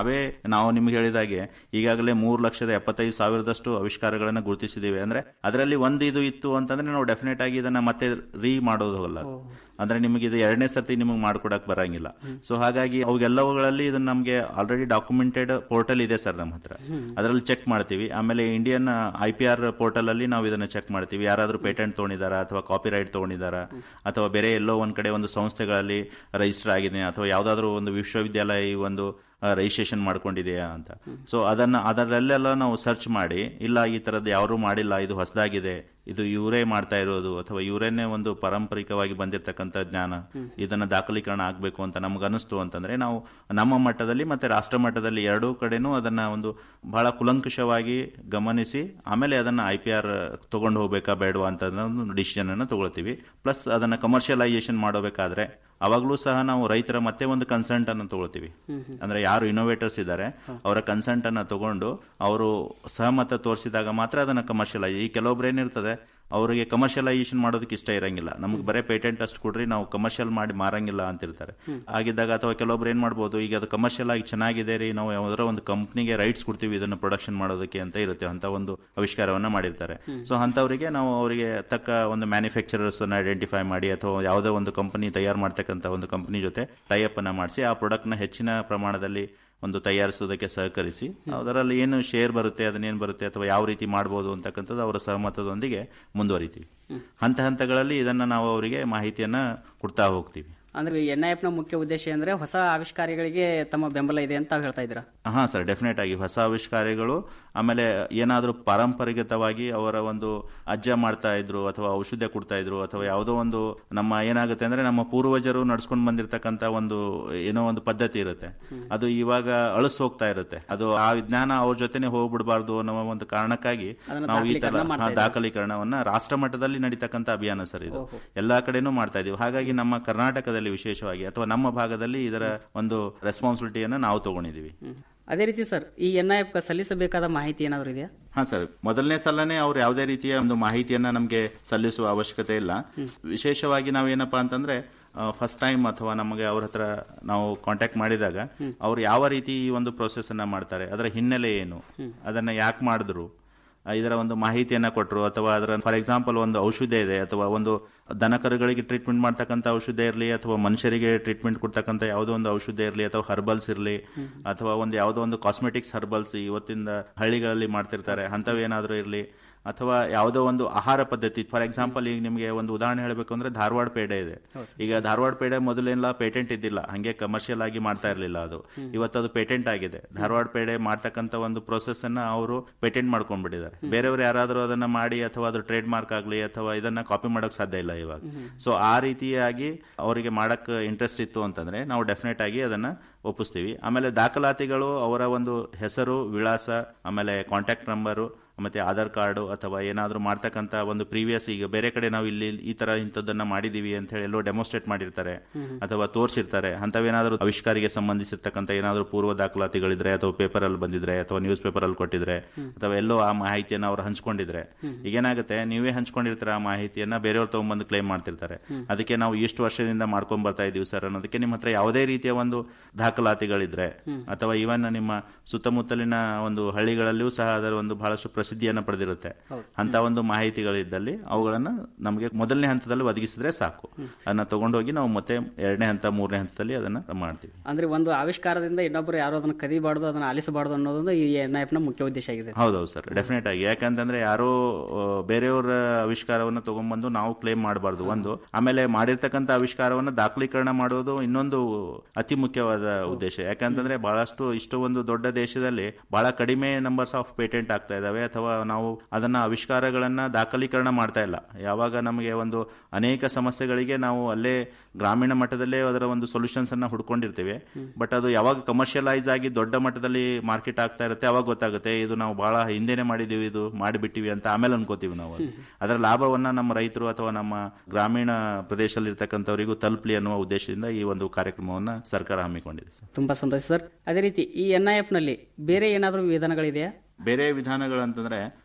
S: ನಾವೇ ನಾವು ನಿಮ್ಗೆ ಹೇಳಿದಾಗೆ ಈಗಾಗಲೇ ಮೂರು ಲಕ್ಷದ ಎಪ್ಪತ್ತೈದು ಸಾವಿರದಷ್ಟು ಆವಿಷ್ಕಾರಗಳನ್ನ ಗುರುತಿಸಿದ್ದೀವಿ ಅಂದ್ರೆ ಅದರಲ್ಲಿ ಒಂದು ಇದು ಇತ್ತು ಅಂತಂದ್ರೆ ನಾವು ಡೆಫಿನೆಟ್ ಆಗಿ ಇದನ್ನ ಮತ್ತೆ ರೀ ಮಾಡೋದಲ್ಲ ಅಂದ್ರೆ ನಿಮಗೆ ಇದು ಎರಡನೇ ಸರ್ತಿ ನಿಮಗೆ ಮಾಡ್ಕೊಡಕ್ ಬರಂಗಿಲ್ಲ ಸೊ ಹಾಗಾಗಿ ಅವೆಲ್ಲವುಗಳಲ್ಲಿ ಇದನ್ನ ನಮಗೆ ಆಲ್ರೆಡಿ ಡಾಕ್ಯುಮೆಂಟೆಡ್ ಪೋರ್ಟಲ್ ಇದೆ ಸರ್ ನಮ್ಮ ಹತ್ರ ಅದರಲ್ಲಿ ಚೆಕ್ ಮಾಡ್ತೀವಿ ಆಮೇಲೆ Indian I P R portal ಅಲ್ಲಿ ನಾವು ಇದನ್ನ ಚೆಕ್ ಮಾಡ್ತೀವಿ ಯಾರಾದ್ರೂ ಪೇಟೆಂಟ್ ತಗೊಂಡಿದಾರಾ ಅಥವಾ ಕಾಪಿ ರೈಟ್ ತಗೊಂಡಿದಾರಾ ಅಥವಾ ಬೇರೆ ಎಲ್ಲೋ ಒಂದ್ ಕಡೆ ಒಂದು ಸಂಸ್ಥೆಗಳಲ್ಲಿ ರಿಜಿಸ್ಟರ್ ಆಗಿದೆ ಅಥವಾ ಯಾವ್ದಾದ್ರು ಒಂದು ವಿಶ್ವವಿದ್ಯಾಲಯ ಈ ಒಂದು ರಿಜಿಸ್ಟ್ರೇಷನ್ ಮಾಡ್ಕೊಂಡಿದೆಯಾ ಅಂತ ಸೊ ಅದನ್ನ ಅದರಲ್ಲೆಲ್ಲ ನಾವು ಸರ್ಚ್ ಮಾಡಿ ಇಲ್ಲ ಈ ತರದ್ದು ಯಾರು ಮಾಡಿಲ್ಲ ಇದು ಹೊಸದಾಗಿದೆ ಇದು ಇವರೇ ಮಾಡ್ತಾ ಇರೋದು ಅಥವಾ ಇವರೇನೆ ಒಂದು ಪಾರಂಪರಿಕವಾಗಿ ಬಂದಿರತಕ್ಕಂಥ ಜ್ಞಾನ ಇದನ್ನ ದಾಖಲೀಕರಣ ಆಗ್ಬೇಕು ಅಂತ ನಮ್ಗೆ ಅನಿಸ್ತು ಅಂತಂದ್ರೆ ನಾವು ನಮ್ಮ ಮಟ್ಟದಲ್ಲಿ ಮತ್ತೆ ರಾಷ್ಟ್ರ ಮಟ್ಟದಲ್ಲಿ ಎರಡೂ ಕಡೆನೂ ಅದನ್ನ ಒಂದು ಬಹಳ ಕುಲಂಕುಷವಾಗಿ ಗಮನಿಸಿ ಆಮೇಲೆ ಅದನ್ನ ಐ ಪಿ ಆರ್ ತಗೊಂಡು ಹೋಗ್ಬೇಕಾ ಬೇಡವಾ ಅಂತ ಒಂದು ಡಿಸಿಷನ್ ಅನ್ನು ತಗೊಳ್ತೀವಿ ಪ್ಲಸ್ ಅದನ್ನ ಕಮರ್ಷಿಯಲೈಸೇಷನ್ ಮಾಡಬೇಕಾದ್ರೆ ಅವಾಗಲೂ ಸಹ ನಾವು ರೈತರ ಮತ್ತೆ ಒಂದು ಕನ್ಸಲ್ಟ್ ಅನ್ನು ತಗೊಳ್ತೀವಿ ಅಂದ್ರೆ ಯಾರು ಇನೋವೇಟರ್ಸ್ ಇದ್ದಾರೆ ಅವರ ಕನ್ಸಲ್ಟ್ ಅನ್ನ ತಗೊಂಡು ಅವರು ಸಹಮತ ತೋರಿಸಿದಾಗ ಮಾತ್ರ ಅದನ್ನ ಕಮರ್ಷಿಯಲೈಸ್ ಈ ಕೆಲವೊಬ್ರು ಏನಿರ್ತದೆ ಅವರಿಗೆ ಕಮರ್ಷಿಯಲೈಸೇಷನ್ ಮಾಡೋದಕ್ಕೆ ಇಷ್ಟ ಇರಂಗಿಲ್ಲ ನಮ್ಗೆ ಬರೇ ಪೇಟೆಂಟ್ ಅಷ್ಟು ಕೊಡ್ರಿ ನಾವು ಕಮರ್ಷಿಯಲ್ ಮಾಡಿ ಮಾರಂಗಿಲ್ಲ ಅಂತಿರ್ತಾರೆ ಆಗಿದ್ದಾಗ ಅಥವಾ ಕೆಲವೊಬ್ರು ಏನ್ ಮಾಡ್ಬೋದು ಈಗ ಅದು ಕಮರ್ಷಿಯಲ್ ಆಗಿ ಚೆನ್ನಾಗಿದೆ ರೀ ನಾವು ಯಾವ್ದಾರ ಒಂದು ಕಂಪ್ನಿಗೆ ರೈಟ್ಸ್ ಕೊಡ್ತೀವಿ ಇದನ್ನ ಪ್ರೊಡಕ್ಷನ್ ಮಾಡೋದಕ್ಕೆ ಅಂತ ಇರುತ್ತೆ ಅಂತ ಒಂದು ಆವಿಷ್ಕಾರವನ್ನ ಮಾಡಿರ್ತಾರೆ ಸೊ ಅಂತವರಿಗೆ ನಾವು ಅವರಿಗೆ ತಕ್ಕ ಒಂದು ಮ್ಯಾನುಫ್ಯಾಕ್ಚರರ್ಸ್ ಅನ್ನ ಐಡೆಂಟಿಫೈ ಮಾಡಿ ಅಥವಾ ಯಾವುದೋ ಒಂದು ಕಂಪನಿ ತಯಾರು ಮಾಡ್ತಕ್ಕಂಥ ಒಂದು ಕಂಪನಿ ಜೊತೆ ಟೈಅಪ್ ಅನ್ನ ಮಾಡಿಸಿ ಆ ಪ್ರಾಡಕ್ಟ್ ನ ಹೆಚ್ಚಿನ ಪ್ರಮಾಣದಲ್ಲಿ ಒಂದು ತಯಾರಿಸೋದಕ್ಕೆ ಸಹಕರಿಸಿ ಅದರಲ್ಲಿ ಏನು ಶೇರ್ ಬರುತ್ತೆ ಅದನ್ನೇನು ಬರುತ್ತೆ ಅಥವಾ ಯಾವ ರೀತಿ ಮಾಡ್ಬೋದು ಅಂತಕ್ಕಂಥದ್ದು ಅವರ ಸಹಮತದೊಂದಿಗೆ ಮುಂದುವರಿತೀವಿ ಹಂತ ಹಂತಗಳಲ್ಲಿ ಇದನ್ನ ನಾವು ಅವರಿಗೆ ಮಾಹಿತಿಯನ್ನ ಕೊಡ್ತಾ ಹೋಗ್ತೀವಿ
R: ಅಂದ್ರೆ ಎನ್ ಐ ನ ಮುಖ್ಯ ಉದ್ದೇಶ ಅಂದ್ರೆ ಹೊಸ ಆವಿಷ್ಕಾರಗಳಿಗೆ ತಮ್ಮ ಬೆಂಬಲ ಇದೆ ಅಂತ ಹೇಳ್ತಾ ಇದ್ದೀರಾ
S: ಹಾ ಸರ್ ಡೆಫಿನೆಟ್ ಆಗಿ ಹೊಸ ಆವಿಷ್ಕಾರಗಳು ಆಮೇಲೆ ಏನಾದರೂ ಪಾರಂಪರಿಕತವಾಗಿ ಅವರ ಒಂದು ಅಜ್ಜ ಮಾಡ್ತಾ ಇದ್ರು ಅಥವಾ ಔಷಧ ಕೊಡ್ತಾ ಇದ್ರು ಅಥವಾ ಯಾವುದೋ ಒಂದು ನಮ್ಮ ಏನಾಗುತ್ತೆ ಅಂದ್ರೆ ನಮ್ಮ ಪೂರ್ವಜರು ನಡ್ಸ್ಕೊಂಡು ಬಂದಿರತಕ್ಕಂತ ಒಂದು ಏನೋ ಒಂದು ಪದ್ಧತಿ ಇರುತ್ತೆ ಅದು ಇವಾಗ ಅಳಿಸ್ ಹೋಗ್ತಾ ಇರುತ್ತೆ ಅದು ಆ ವಿಜ್ಞಾನ ಅವ್ರ ಜೊತೆನೆ ಹೋಗ್ಬಿಡಬಾರ್ದು ಅನ್ನೋ ಒಂದು ಕಾರಣಕ್ಕಾಗಿ
R: ಅದನ್ನ
S: ನಾವು ಈ ತರ
R: ದಾಖಲೀಕರಣ ಮಾಡ್ತಾ
S: ಹಾ,
R: ಇದ್ದೀರಾ?
S: ದಾಖಲೀಕರಣವನ್ನ ರಾಷ್ಟ್ರ ಮಟ್ಟದಲ್ಲಿ ನಡೀತಕ್ಕಂಥ ಅಭಿಯಾನ ಸರ್ ಇದು ಎಲ್ಲಾ ಕಡೆನೂ ಮಾಡ್ತಾ ಇದೀವಿ ಹಾಗಾಗಿ ನಮ್ಮ ಕರ್ನಾಟಕದಲ್ಲಿ ವಿಶೇಷವಾಗಿ ಅಥವಾ ನಮ್ಮ ಭಾಗದಲ್ಲಿ ಇದರ ಒಂದು ರೆಸ್ಪಾನ್ಸಿಬಿಲಿಟಿಯನ್ನ ನಾವು ತಗೊಂಡಿದೀವಿ
R: ಅದೇ ರೀತಿ ಸರ್ ಈ ಎನ್ ಐ ಸಲ್ಲಿಸಬೇಕಾದ ಮಾಹಿತಿ ಏನಾದರೂ ಇದೆಯಾ
S: ಹಾ ಸರ್ ಮೊದಲನೇ ಸಲನೇ ಅವ್ರು ಯಾವುದೇ ರೀತಿಯ ಒಂದು ಮಾಹಿತಿಯನ್ನ ನಮಗೆ ಸಲ್ಲಿಸುವ ಅವಶ್ಯಕತೆ ಇಲ್ಲ ವಿಶೇಷವಾಗಿ ನಾವೇನಪ್ಪಾ ಅಂತಂದ್ರೆ ಫಸ್ಟ್ ಟೈಮ್ ಅಥವಾ ನಮಗೆ ಅವ್ರ ಹತ್ರ ನಾವು ಕಾಂಟ್ಯಾಕ್ಟ್ ಮಾಡಿದಾಗ ಅವ್ರು ಯಾವ ರೀತಿ ಈ ಒಂದು ಪ್ರೊಸೆಸ್ ಅನ್ನ ಮಾಡ್ತಾರೆ ಅದರ ಹಿನ್ನೆಲೆ ಏನು ಅದನ್ನ ಯಾಕೆ ಮಾಡಿದ್ರು ಆ, ಇದರ ಒಂದು ಮಾಹಿತಿಯನ್ನ ಕೊಟ್ಟರು ಅಥವಾ ಅದರ ಫಾರ್ ಎಕ್ಸಾಂಪಲ್ ಒಂದು ಔಷಧ ಇದೆ ಅಥವಾ ಒಂದು ದನಕರುಗಳಿಗೆ ಟ್ರೀಟ್ಮೆಂಟ್ ಮಾಡ್ತಕ್ಕಂಥ ಔಷಧ ಇರಲಿ ಅಥವಾ ಮನುಷ್ಯರಿಗೆ ಟ್ರೀಟ್ಮೆಂಟ್ ಕೊಡ್ತಕ್ಕಂಥ ಯಾವುದೋ ಒಂದು ಔಷಧ ಇರಲಿ ಅಥವಾ ಹರ್ಬಲ್ಸ್ ಇರಲಿ ಅಥವಾ ಒಂದು ಯಾವುದೋ ಒಂದು ಕಾಸ್ಮೆಟಿಕ್ಸ್ ಹರ್ಬಲ್ಸ್ ಇವತ್ತಿಂದ ಹಳ್ಳಿಗಳಲ್ಲಿ ಮಾಡ್ತಿರ್ತಾರೆ ಅಂಥವೇನಾದ್ರೂ ಇರಲಿ ಅಥವಾ ಯಾವುದೋ ಒಂದು ಆಹಾರ ಪದ್ಧತಿ ಫಾರ್ ಎಕ್ಸಾಂಪಲ್ ಈಗ ನಿಮಗೆ ಒಂದು ಉದಾಹರಣೆ ಹೇಳಬೇಕು ಅಂದ್ರೆ ಧಾರವಾಡ ಪೇಡೆ ಇದೆ ಈಗ ಧಾರವಾಡ ಪೇಡೆ ಮೊದಲೆಲ್ಲ ಪೇಟೆಂಟ್ ಇದ್ದಿಲ್ಲ ಹಂಗೆ ಕಮರ್ಷಿಯಲ್ ಆಗಿ ಮಾಡ್ತಾ ಇರಲಿಲ್ಲ ಅದು ಇವತ್ತು ಅದು ಪೇಟೆಂಟ್ ಆಗಿದೆ ಧಾರವಾಡ ಪೇಡೆ ಮಾಡ್ತಕ್ಕಂಥ ಒಂದು ಪ್ರೊಸೆಸ್ ಅನ್ನ ಅವರು ಪೇಟೆಂಟ್ ಮಾಡ್ಕೊಂಡ್ಬಿಟ್ಟಿದ್ದಾರೆ ಬೇರೆಯವರು ಯಾರಾದರೂ ಅದನ್ನ ಮಾಡಿ ಅಥವಾ ಅದು ಟ್ರೇಡ್ ಮಾರ್ಕ್ ಆಗಲಿ ಅಥವಾ ಇದನ್ನ ಕಾಪಿ ಮಾಡಕ್ ಸಾಧ್ಯ ಇಲ್ಲ ಇವಾಗ ಸೊ ಆ ರೀತಿಯಾಗಿ ಅವರಿಗೆ ಮಾಡಕ್ ಇಂಟ್ರೆಸ್ಟ್ ಇತ್ತು ಅಂತಂದ್ರೆ ನಾವು ಡೆಫಿನೆಟ್ ಆಗಿ ಅದನ್ನ ಒಪ್ಪಿಸ್ತೀವಿ ಆಮೇಲೆ ದಾಖಲಾತಿಗಳು ಅವರ ಒಂದು ಹೆಸರು ವಿಳಾಸ ಆಮೇಲೆ ಕಾಂಟ್ಯಾಕ್ಟ್ ನಂಬರು ಮತ್ತೆ ಆಧಾರ್ ಕಾರ್ಡು ಅಥವಾ ಏನಾದರೂ ಮಾಡ್ತಕ್ಕಂಥ ಒಂದು ಪ್ರೀವಿಯಸ್ ಈಗ ಬೇರೆ ಕಡೆ ನಾವು ಇಲ್ಲಿ ಈ ತರ ಇಂಥದ್ದನ್ನ ಮಾಡಿದೀವಿ ಅಂತ ಹೇಳಿ ಎಲ್ಲೋ ಡೆಮೋಸ್ಟ್ರೇಟ್ ಮಾಡಿರ್ತಾರೆ ಅಥವಾ ತೋರಿಸಿರ್ತಾರೆ ಅಂಥವೇನಾದ್ರೂ ಆವಿಷ್ಕಾರಿಗೆ ಸಂಬಂಧಿಸಿರ್ತಕ್ಕಂಥ ಏನಾದರೂ ಪೂರ್ವ ದಾಖಲಾತಿಗಳಿದ್ರೆ ಅಥವಾ ಪೇಪರ್ ಅಲ್ಲಿ ಬಂದಿದ್ರೆ ಅಥವಾ ನ್ಯೂಸ್ ಪೇಪರ್ ಅಲ್ಲಿ ಕೊಟ್ಟಿದ್ರೆ ಅಥವಾ ಎಲ್ಲೋ ಆ ಮಾಹಿತಿಯನ್ನು ಅವ್ರು ಹಂಚ್ಕೊಂಡಿದ್ರೆ ಈಗೇನಾಗುತ್ತೆ ನೀವೇ ಹಂಚ್ಕೊಂಡಿರ್ತೀರ ಆ ಮಾಹಿತಿಯನ್ನ ಬೇರೆಯವ್ರು ತಗೊಂಡ್ಬಂದು ಕ್ಲೈಮ್ ಮಾಡ್ತಿರ್ತಾರೆ ಅದಕ್ಕೆ ನಾವು ಇಷ್ಟು ವರ್ಷದಿಂದ ಮಾಡ್ಕೊಂಡ್ ಬರ್ತಾ ಇದೀವಿ ಸರ್ ಅನ್ನೋದಕ್ಕೆ ನಿಮ್ಮ ಹತ್ರ ಯಾವುದೇ ರೀತಿಯ ಒಂದು ದಾಖಲಾತಿಗಳಿದ್ರೆ ಅಥವಾ ಇವನ್ ನಿಮ್ಮ ಸುತ್ತಮುತ್ತಲಿನ ಒಂದು ಹಳ್ಳಿಗಳಲ್ಲಿಯೂ ಸಹ ಅದರ ಒಂದು ಬಹಳಷ್ಟು ಪ್ರಸಿದ್ಧಿಯನ್ನ ಪಡೆದಿರುತ್ತೆ ಅಂತ ಒಂದು ಮಾಹಿತಿಗಳಿದ್ದಲ್ಲಿ ಅವುಗಳನ್ನ ನಮಗೆ ಮೊದಲನೇ ಹಂತದಲ್ಲಿ ಒದಗಿಸಿದ್ರೆ ಸಾಕು ಅದನ್ನ ತಗೊಂಡೋಗಿ ನಾವು ಮತ್ತೆ ಎರಡನೇ ಹಂತ ಮೂರನೇ ಹಂತದಲ್ಲಿ ಅದನ್ನ ಮಾಡ್ತೀವಿ
R: ಅಂದ್ರೆ ಒಂದು ಆವಿಷ್ಕಾರದಿಂದ ಇನ್ನೊಬ್ಬರು ಯಾರು ಅದನ್ನ ಕದಿಬಾರ್ದು ಅದನ್ನ ಆಲಿಸಬಾರ್ದು ಅನ್ನೋದೊಂದು ಈ ಎನ್ ಐ ನ ಮುಖ್ಯ ಉದ್ದೇಶ ಆಗಿದೆ
S: ಹೌದೌದು ಸರ್ ಡೆಫಿನೆಟ್ ಆಗಿ ಯಾಕಂತಂದ್ರೆ ಯಾರೋ ಆ, ಬೇರೆಯವರ ಆವಿಷ್ಕಾರವನ್ನ ತಗೊಂಡ್ಬಂದು ನಾವು ಕ್ಲೇಮ್ ಮಾಡಬಾರ್ದು ಒಂದು ಆಮೇಲೆ ಮಾಡಿರ್ತಕ್ಕಂಥ ಆವಿಷ್ಕಾರವನ್ನ ದಾಖಲೀಕರಣ ಮಾಡೋದು ಇನ್ನೊಂದು ಅತಿ ಮುಖ್ಯವಾದ ಉದ್ದೇಶ ಯಾಕಂತಂದ್ರೆ ಬಹಳಷ್ಟು ಇಷ್ಟು ಒಂದು ದೊಡ್ಡ ದೇಶದಲ್ಲಿ ಬಹಳ ಕಡಿಮೆ ನಂಬರ್ಸ್ ಆಫ್ ಪೇಟೆಂಟ್ ಆಗ್ತಾ ಇದಾವೆ ಅಥವಾ ನಾವು ಅದನ್ನ ಆವಿಷ್ಕಾರಗಳನ್ನ ದಾಖಲೀಕರಣ ಮಾಡ್ತಾ ಇಲ್ಲ ಯಾವಾಗ ನಮಗೆ ಒಂದು ಅನೇಕ ಸಮಸ್ಯೆಗಳಿಗೆ ನಾವು ಅಲ್ಲೇ ಗ್ರಾಮೀಣ ಮಟ್ಟದಲ್ಲೇ ಅದರ ಒಂದು ಸೊಲ್ಯೂಷನ್ಸ್ ಅನ್ನ ಹುಡ್ಕೊಂಡಿರ್ತೀವಿ ಬಟ್ ಅದು ಯಾವಾಗ ಕಮರ್ಷಿಯಲೈಸ್ ಆಗಿ ದೊಡ್ಡ ಮಟ್ಟದಲ್ಲಿ ಮಾರ್ಕೆಟ್ ಆಗ್ತಾ ಇರುತ್ತೆ ಅವಾಗ ಗೊತ್ತಾಗುತ್ತೆ ಇದು ನಾವು ಬಹಳ ಹಿಂದೆನೆ ಮಾಡಿದೀವಿ ಇದು ಮಾಡಿಬಿಟ್ಟಿವಿ ಅಂತ ಆಮೇಲೆ ಅನ್ಕೋತೀವಿ ನಾವು ಅದು. ಅದರ ಲಾಭವನ್ನ ನಮ್ಮ ರೈತರು ಅಥವಾ ನಮ್ಮ ಗ್ರಾಮೀಣ ಪ್ರದೇಶದಲ್ಲಿ ಇರ್ತಕ್ಕಂಥವರಿಗೂ ತಲುಪಲಿ ಅನ್ನುವ ಉದ್ದೇಶದಿಂದ ಈ ಒಂದು ಕಾರ್ಯಕ್ರಮವನ್ನ ಸರ್ಕಾರ ಹಮ್ಮಿಕೊಂಡಿದೆ ಸರ್
R: ತುಂಬಾ ಸಂತೋಷ ಸರ್ ಅದೇ ರೀತಿ ಈ ಎನ್ ಐ ನಲ್ಲಿ ಬೇರೆ ಏನಾದರೂ ವಿಧಾನಗಳಿದೆಯಾ
S: ಬೇರೆ ವಿಧಾನಗಳಂತಂದ್ರೆ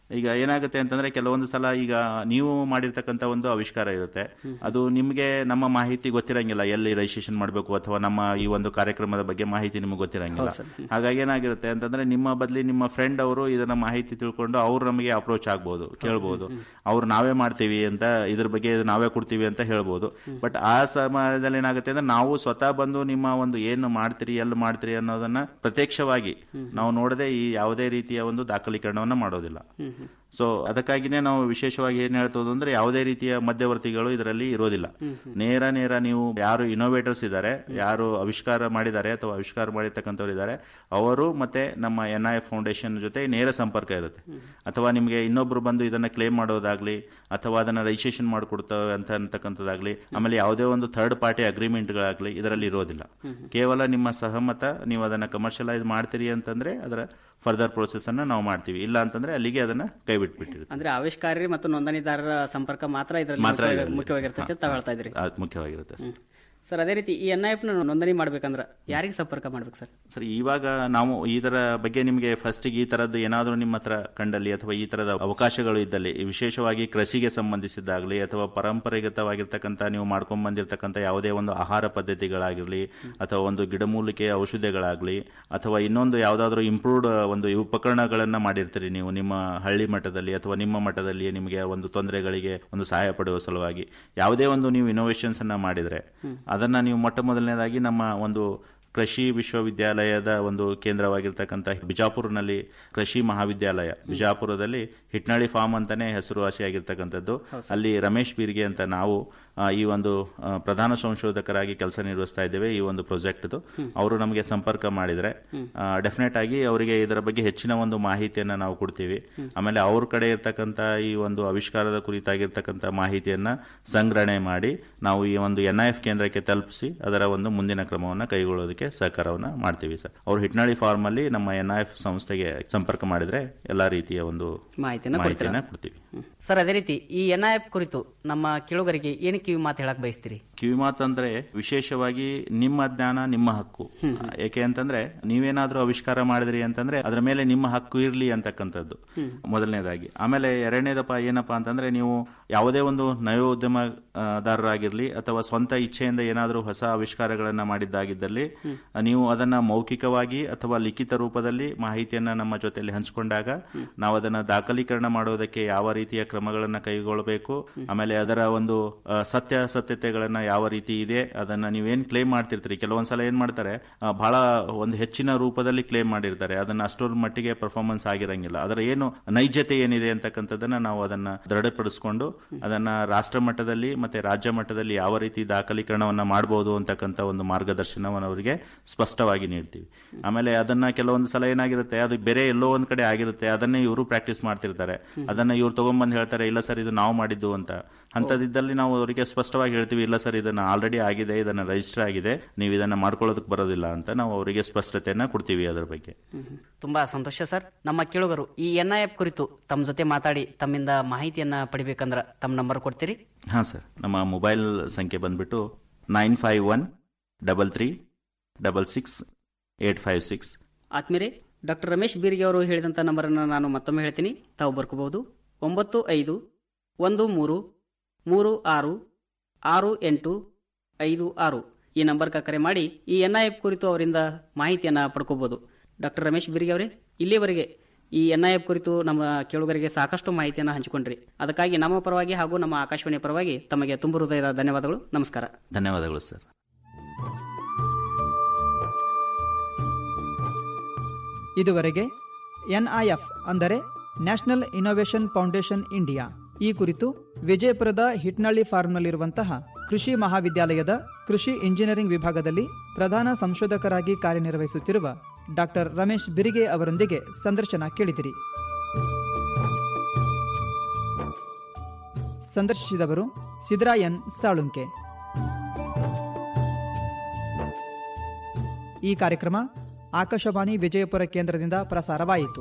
S: ಈಗ ಏನಾಗುತ್ತೆ ಅಂತಂದ್ರೆ ಕೆಲವೊಂದು ಸಲ ಈಗ ನೀವು ಮಾಡಿರ್ತಕ್ಕಂಥ ಒಂದು ಆವಿಷ್ಕಾರ ಇರುತ್ತೆ ಅದು ನಿಮಗೆ ನಮ್ಮ ಮಾಹಿತಿ ಗೊತ್ತಿರಂಗಿಲ್ಲ ಎಲ್ಲಿ ರಿಜಿಸ್ಟ್ರೇಷನ್ ಮಾಡಬೇಕು ಅಥವಾ ನಮ್ಮ ಈ ಒಂದು ಕಾರ್ಯಕ್ರಮದ ಬಗ್ಗೆ ಮಾಹಿತಿ ನಿಮಗೆ ಗೊತ್ತಿರಂಗಿಲ್ಲ
R: ಹೌದು ಸರ್.
S: ಹಾಗಾಗಿ ಏನಾಗಿರುತ್ತೆ ಅಂತಂದ್ರೆ ನಿಮ್ಮ ಬದಲಿ ನಿಮ್ಮ ಫ್ರೆಂಡ್ ಅವರು ಇದನ್ನ ಮಾಹಿತಿ ತಿಳ್ಕೊಂಡು ಅವ್ರು ನಮಗೆ ಅಪ್ರೋಚ್ ಆಗ್ಬೋದು ಕೇಳ್ಬೋದು ಅವ್ರು ನಾವೇ ಮಾಡ್ತೀವಿ ಅಂತ ಇದ್ರ ಬಗ್ಗೆ ನಾವೇ ಕೊಡ್ತೀವಿ ಅಂತ ಹೇಳ್ಬೋದು ಬಟ್ ಆ ಸಮಯದಲ್ಲಿ ಏನಾಗುತ್ತೆ ಅಂದ್ರೆ ನಾವು ಸ್ವತಃ ಬಂದು ನಿಮ್ಮ ಒಂದು ಏನು ಮಾಡ್ತೀರಿ ಎಲ್ಲಿ ಮಾಡ್ತೀರಿ ಅನ್ನೋದನ್ನ ಪ್ರತ್ಯಕ್ಷವಾಗಿ ನಾವು ನೋಡದೆ ಈ ಯಾವುದೇ ರೀತಿಯ ಒಂದು ದಾಖಲೀಕರಣವನ್ನ ಮಾಡೋದಿಲ್ಲ ಸೊ ಅದಕ್ಕಾಗಿನೇ ನಾವು ವಿಶೇಷವಾಗಿ ಏನ್ ಹೇಳ್ತೋದು ಅಂದ್ರೆ ಯಾವುದೇ ರೀತಿಯ ಮಧ್ಯವರ್ತಿಗಳು ಇದರಲ್ಲಿ ಇರೋದಿಲ್ಲ ನೇರ ನೇರ ನೀವು ಯಾರು ಇನೋವೇಟರ್ಸ್ ಇದ್ದಾರೆ ಯಾರು ಆವಿಷ್ಕಾರ ಮಾಡಿದ್ದಾರೆ ಅಥವಾ ಆವಿಷ್ಕಾರ ಮಾಡಿರ್ತಕ್ಕಂಥವ್ರು ಇದ್ದಾರೆ ಅವರು ಮತ್ತೆ ನಮ್ಮ ಎನ್ ಐ ಫೌಂಡೇಶನ್ ಜೊತೆ ನೇರ ಸಂಪರ್ಕ ಇರುತ್ತೆ ಅಥವಾ ನಿಮಗೆ ಇನ್ನೊಬ್ರು ಬಂದು ಇದನ್ನ ಕ್ಲೇಮ್ ಮಾಡೋದಾಗ್ಲಿ ಅಥವಾ ಅದನ್ನ ರಿಜಿಸ್ಟ್ರೇಷನ್ ಮಾಡಿಕೊಡ್ತವೆ ಅಂತ ಅಂತಕ್ಕಂಥದ್ದಾಗ್ಲಿ ಆಮೇಲೆ ಯಾವುದೇ ಒಂದು ಥರ್ಡ್ ಪಾರ್ಟಿ ಅಗ್ರಿಮೆಂಟ್ಗಳಾಗ್ಲಿ ಇದರಲ್ಲಿ ಇರೋದಿಲ್ಲ ಕೇವಲ ನಿಮ್ಮ ಸಹಮತ ನೀವು ಅದನ್ನ ಕಮರ್ಷಿಯಲೈಸ್ ಮಾಡ್ತೀರಿ ಅಂತಂದ್ರೆ ಅದರ ಫರ್ದರ್ ಪ್ರೋಸೆಸ್ ಅನ್ನ ನಾವು ಮಾಡ್ತೀವಿ ಇಲ್ಲ ಅಂತಂದ್ರೆ ಅಲ್ಲಿಗೆ ಅದನ್ನ ಕೈ ಬಿಟ್ಬಿಟ್ಟಿರುತ್ತೆ
R: ಅಂದ್ರೆ ಆವಿಷ್ಕಾರಿ ಮತ್ತು ನೋಂದಣಿದಾರರ ಸಂಪರ್ಕ ಮಾತ್ರ ಇದರಲ್ಲಿ
S: ಮಾತ್ರ
R: ಮುಖ್ಯವಾಗಿ-
S: ಇದರಲ್ಲಿ.
R: ಮುಖ್ಯವಾಗಿರ್ತೈತೆ ಅಂತ ತಾವು ಹೇಳ್ತಾ ಇದ್ರಿ
S: ಅದು ಮುಖ್ಯವಾಗಿರುತ್ತೆ ಸರ್.
R: ಸರ್ ಅದೇ ರೀತಿ ಈ ಎನ್ ಐ ನ ನೋಂದಣಿ ಮಾಡ್ಬೇಕಂದ್ರೆ ಯಾರಿಗೆ ಸಂಪರ್ಕ ಮಾಡ್ಬೇಕು ಸರ್
S: ಸರ್ ಇವಾಗ ನಾವು ಇದರ ಬಗ್ಗೆ ನಿಮಗೆ ಫಸ್ಟಿಗೆ ಈ ತರದ್ದು ಏನಾದರೂ ನಿಮ್ಮ ಹತ್ರ ಕಂಡಲ್ಲಿ ಅಥವಾ ಈ ತರದ ಅವಕಾಶಗಳು ಇದ್ದಲ್ಲಿ ವಿಶೇಷವಾಗಿ ಕೃಷಿಗೆ ಸಂಬಂಧಿಸಿದ್ದಾಗಲಿ ಅಥವಾ ಪರಂಪರೆಗತವಾಗಿರ್ತಕ್ಕಂಥ ನೀವು ಮಾಡ್ಕೊಂಡ್ ಬಂದಿರತಕ್ಕಂಥ ಯಾವುದೇ ಒಂದು ಆಹಾರ ಪದ್ಧತಿಗಳಾಗಿರಲಿ ಅಥವಾ ಒಂದು ಗಿಡಮೂಲಿಕೆ ಔಷಧಿಗಳಾಗಲಿ ಅಥವಾ ಇನ್ನೊಂದು ಯಾವುದಾದ್ರೂ ಇಂಪ್ರೂವ್ಡ್ ಒಂದು ಉಪಕರಣಗಳನ್ನ ಮಾಡಿರ್ತೀರಿ ನೀವು ನಿಮ್ಮ ಹಳ್ಳಿ ಮಟ್ಟದಲ್ಲಿ ಅಥವಾ ನಿಮ್ಮ ಮಟ್ಟದಲ್ಲಿ ನಿಮಗೆ ಒಂದು ತೊಂದರೆಗಳಿಗೆ ಒಂದು ಸಹಾಯ ಪಡುವ ಸಲುವಾಗಿ ಯಾವುದೇ ಒಂದು ನೀವು ಇನೋವೇಷನ್ಸ್ ಅನ್ನ ಮಾಡಿದ್ರೆ ಅದನ್ನ ನೀವು ಮೊಟ್ಟ ಮೊದಲನೇದಾಗಿ ನಮ್ಮ ಒಂದು ಕೃಷಿ ವಿಶ್ವವಿದ್ಯಾಲಯದ ಒಂದು ಕೇಂದ್ರವಾಗಿರ್ತಕ್ಕಂಥ ಬಿಜಾಪುರ್ನಲ್ಲಿ ಕೃಷಿ ಮಹಾವಿದ್ಯಾಲಯ ಬಿಜಾಪುರದಲ್ಲಿ ಹಿಟ್ನಳ್ಳಿ ಫಾರ್ಮ್ ಅಂತಾನೆ ಹೆಸರುವಾಸಿಯಾಗಿರ್ತಕ್ಕಂಥದ್ದು ಅಲ್ಲಿ ರಮೇಶ್ ಬೀರ್ಗೆ ಅಂತ ನಾವು ಆ, ಈ ಒಂದು ಆ, ಪ್ರಧಾನ ಸಂಶೋಧಕರಾಗಿ ಕೆಲಸ ನಿರ್ವಹಿಸ್ತಾ ಇದ್ದೇವೆ ಈ ಒಂದು ಪ್ರಾಜೆಕ್ಟ್ದು ಅವರು ನಮಗೆ ಸಂಪರ್ಕ ಮಾಡಿದ್ರೆ ಡೆಫಿನೆಟ್ ಆಗಿ ಅವರಿಗೆ ಇದರ ಬಗ್ಗೆ ಹೆಚ್ಚಿನ ಒಂದು ಮಾಹಿತಿಯನ್ನ ನಾವು ಕೊಡ್ತೀವಿ ಆಮೇಲೆ ಅವ್ರ ಕಡೆ ಇರ್ತಕ್ಕಂಥ ಈ ಒಂದು ಆವಿಷ್ಕಾರದ ಕುರಿತಾಗಿರ್ತಕ್ಕಂಥ ಮಾಹಿತಿಯನ್ನ ಸಂಗ್ರಹಣೆ ಮಾಡಿ ನಾವು ಈ ಒಂದು ಎನ್ ಐ ಎಫ್ ಕೇಂದ್ರಕ್ಕೆ ತಲುಪಿಸಿ ಅದರ ಒಂದು ಮುಂದಿನ ಕ್ರಮವನ್ನ ಕೈಗೊಳ್ಳೋದಕ್ಕೆ ಸಹಕಾರವನ್ನ ಮಾಡ್ತೀವಿ ಸರ್ ಅವ್ರು ಹಿಟ್ನಾಳಿ ಫಾರ್ಮ್ ಅಲ್ಲಿ ನಮ್ಮ ಎನ್ ಐ ಎಫ್ ಸಂಸ್ಥೆಗೆ ಸಂಪರ್ಕ ಮಾಡಿದ್ರೆ ಎಲ್ಲಾ ರೀತಿಯ ಒಂದು
R: ಮಾಹಿತಿಯನ್ನ
S: ಮಾಹಿತಿಯನ್ನ
R: ಕೊಡ್ತೀರಾ?
S: ಕೊಡ್ತೀವಿ
R: ಸರ್ ಅದೇ ರೀತಿ ಈ ಎನ್ ಐ ಎಫ್ ಕುರಿತು ನಮ್ಮ ಕೇಳುಗರಿಗೆ ಏನು ಕಿವಿ ಮಾತು ಹೇಳಕ್ ಬಯಸ್ತೀರಿ
S: ಕಿವಿಮಾತು ಅಂದ್ರೆ ವಿಶೇಷವಾಗಿ ನಿಮ್ಮ ಜ್ಞಾನ ನಿಮ್ಮ ಹಕ್ಕು ಏಕೆ ಅಂತಂದ್ರೆ ನೀವೇನಾದ್ರೂ ಆವಿಷ್ಕಾರ ಮಾಡಿದ್ರಿ ಅಂತಂದ್ರೆ ಅದ್ರ ಮೇಲೆ ನಿಮ್ಮ ಹಕ್ಕು ಇರ್ಲಿ ಅಂತಕ್ಕಂಥದ್ದು ಮೊದಲನೇದಾಗಿ ಆಮೇಲೆ ಎರಡನೇದಪ್ಪ ಏನಪ್ಪಾ ಅಂತಂದ್ರೆ ನೀವು ಯಾವುದೇ ಒಂದು ನವೋದ್ಯಮದಾರರಾಗಿರ್ಲಿ ಅಥವಾ ಸ್ವಂತ ಇಚ್ಛೆಯಿಂದ ಏನಾದರೂ ಹೊಸ ಆವಿಷ್ಕಾರಗಳನ್ನ ಮಾಡಿದ್ದಾಗಿದ್ದಲ್ಲಿ ನೀವು ಅದನ್ನ ಮೌಖಿಕವಾಗಿ ಅಥವಾ ಲಿಖಿತ ರೂಪದಲ್ಲಿ ಮಾಹಿತಿಯನ್ನ ನಮ್ಮ ಜೊತೆಯಲ್ಲಿ ಹಂಚಿಕೊಂಡಾಗ ನಾವು ಅದನ್ನ ದಾಖಲೀಕರಣ ಮಾಡೋದಕ್ಕೆ ಯಾವ ರೀತಿಯ ಕ್ರಮಗಳನ್ನ ಕೈಗೊಳ್ಳಬೇಕು ಆಮೇಲೆ ಅದರ ಒಂದು ಆ, ಸತ್ಯಾಸತ್ಯತೆಗಳನ್ನ ಯಾವ ರೀತಿ ಇದೆ ಅದನ್ನ ನೀವೇನ್ ಕ್ಲೇಮ್ ಮಾಡ್ತಿರ್ತೀರಿ ಕೆಲವೊಂದ್ಸಲ ಏನ್ ಮಾಡ್ತಾರೆ ಆ, ಬಹಳ ಒಂದು ಹೆಚ್ಚಿನ ರೂಪದಲ್ಲಿ ಕ್ಲೇಮ್ ಮಾಡಿರ್ತಾರೆ ಅದನ್ನ ಅಷ್ಟರ ಮಟ್ಟಿಗೆ ಪರ್ಫಾರ್ಮೆನ್ಸ್ ಆಗಿರಂಗಿಲ್ಲ ಅದರ ಏನು ನೈಜತೆ ಏನಿದೆ ಅಂತಕ್ಕಂಥದ್ದನ್ನ ನಾವು ಅದನ್ನ ದೃಢಪಡಿಸ್ಕೊಂಡು ಅದನ್ನ ರಾಷ್ಟ್ರ ಮಟ್ಟದಲ್ಲಿ ಮತ್ತೆ ರಾಜ್ಯ ಮಟ್ಟದಲ್ಲಿ ಯಾವ ರೀತಿ ದಾಖಲೀಕರಣವನ್ನ ಮಾಡಬಹುದು ಅಂತಕ್ಕಂಥ ಒಂದು ಮಾರ್ಗದರ್ಶನವನ್ನು ಅವರಿಗೆ ಸ್ಪಷ್ಟವಾಗಿ ನೀಡ್ತೀವಿ ಆಮೇಲೆ ಅದನ್ನ ಕೆಲವೊಂದು ಸಲ ಏನಾಗಿರುತ್ತೆ ಅದು ಬೇರೆ ಎಲ್ಲೋ ಒಂದ್ ಕಡೆ ಆಗಿರುತ್ತೆ ಅದನ್ನೇ ಇವರು ಪ್ರಾಕ್ಟೀಸ್ ಮಾಡ್ತಿರ್ತಾರೆ ಅದನ್ನ ಇವ್ರು ತಗೊಂಡ್ಬಂದು ಹೇಳ್ತಾರೆ ಇಲ್ಲ ಸರ್ ಇದು ನಾವು ಮಾಡಿದ್ದು ಅಂತ ಅಂತದಿದ್ದಲ್ಲಿ ನಾವು ಅವರಿಗೆ ಸ್ಪಷ್ಟವಾಗಿ ಹೇಳ್ತೀವಿ ಇಲ್ಲ ಸರ್ ಇದನ್ನ ಆಲ್ರೆಡಿ ಆಗಿದೆ ಇದನ್ನ ರಿಜಿಸ್ಟರ್ ಆಗಿದೆ ನೀವು ಇದನ್ನ ಮಾಡ್ಕೊಳ್ಳೋದಕ್ಕೆ ಬರೋದಿಲ್ಲ ಅಂತ ನಾವು ಅವರಿಗೆ ಸ್ಪಷ್ಟತೆಯನ್ನ ಕೊಡ್ತೀವಿ ಅದರ ಬಗ್ಗೆ
R: ತುಂಬಾ ಸಂತೋಷ ಸರ್ ನಮ್ಮ ಕೇಳುಗರು ಈ ಎನ್ ಐ ಎಫ್ ಕುರಿತು ತಮ್ಮ ಜೊತೆ ಮಾತಾಡಿ ತಮ್ಮಿಂದ ಮಾಹಿತಿಯನ್ನ ಪಡಿಬೇಕಂದ್ರ ತಮ್ಮ ನಂಬರ್ ಕೊಡ್ತೀರಿ
S: ಹಾ ಸರ್ ನಮ್ಮ ಮೊಬೈಲ್ ಸಂಖ್ಯೆ ಬಂದ್ಬಿಟ್ಟು nine five one double three double six eight five six
R: ಆತ್ಮೀರೆ ಡಾಕ್ಟರ್ ರಮೇಶ್ ಬೀರ್ಗೆ ಅವರು ಹೇಳಿದಂಥ ನಂಬರನ್ನು ನಾನು ಮತ್ತೊಮ್ಮೆ ಹೇಳ್ತೀನಿ ತಾವು ಬರ್ಕೋಬಹುದು ಒಂಬತ್ತು ಐದು ಒಂದು ಮೂರು ಮೂರು ಆರು ಆರು ಎಂಟು ಐದು ಆರು ಈ ನಂಬರ್ಗೆ ಕರೆ ಮಾಡಿ ಈ ಎನ್ ಐ ಎಫ್ ಕುರಿತು ಅವರಿಂದ ಮಾಹಿತಿಯನ್ನು ಪಡ್ಕೋಬಹುದು ಡಾಕ್ಟರ್ ರಮೇಶ್ ಬಿರ್ಗಿ ಅವರೇ ಇಲ್ಲಿವರೆಗೆ ಈ ಎನ್ ಐ ಎಫ್ ಕುರಿತು ನಮ್ಮ ಕೇಳುಗರಿಗೆ ಸಾಕಷ್ಟು ಮಾಹಿತಿಯನ್ನು ಹಂಚಿಕೊಂಡ್ರಿ ಅದಕ್ಕಾಗಿ ನಮ್ಮ ಪರವಾಗಿ ಹಾಗೂ ನಮ್ಮ ಆಕಾಶವಾಣಿ ಪರವಾಗಿ ತಮಗೆ ತುಂಬ ಹೃದಯದ ಧನ್ಯವಾದಗಳು ನಮಸ್ಕಾರ
S: ಧನ್ಯವಾದಗಳು ಸರ್
Q: ಇದುವರೆಗೆ ಎನ್ಐಎಫ್ ಅಂದರೆ ನ್ಯಾಷನಲ್ ಇನೋವೇಷನ್ ಫೌಂಡೇಶನ್ ಇಂಡಿಯಾ ಈ ಕುರಿತು ವಿಜಯಪುರದ ಹಿಟ್ನಳ್ಳಿ ಫಾರ್ಮ್ನಲ್ಲಿರುವಂತಹ ಕೃಷಿ ಮಹಾವಿದ್ಯಾಲಯದ ಕೃಷಿ ಇಂಜಿನಿಯರಿಂಗ್ ವಿಭಾಗದಲ್ಲಿ ಪ್ರಧಾನ ಸಂಶೋಧಕರಾಗಿ ಕಾರ್ಯನಿರ್ವಹಿಸುತ್ತಿರುವ ಡಾಕ್ಟರ್ ರಮೇಶ್ ಬಿರಿಗೆ ಅವರೊಂದಿಗೆ ಸಂದರ್ಶನ ಕೇಳಿದಿರಿ ಸಂದರ್ಶಿಸಿದವರು ಸಿದ್ರಾಯನ್ ಸಾಳುಂಕೆ ಈ ಕಾರ್ಯಕ್ರಮ ಆಕಾಶವಾಣಿ ವಿಜಯಪುರ ಕೇಂದ್ರದಿಂದ ಪ್ರಸಾರವಾಯಿತು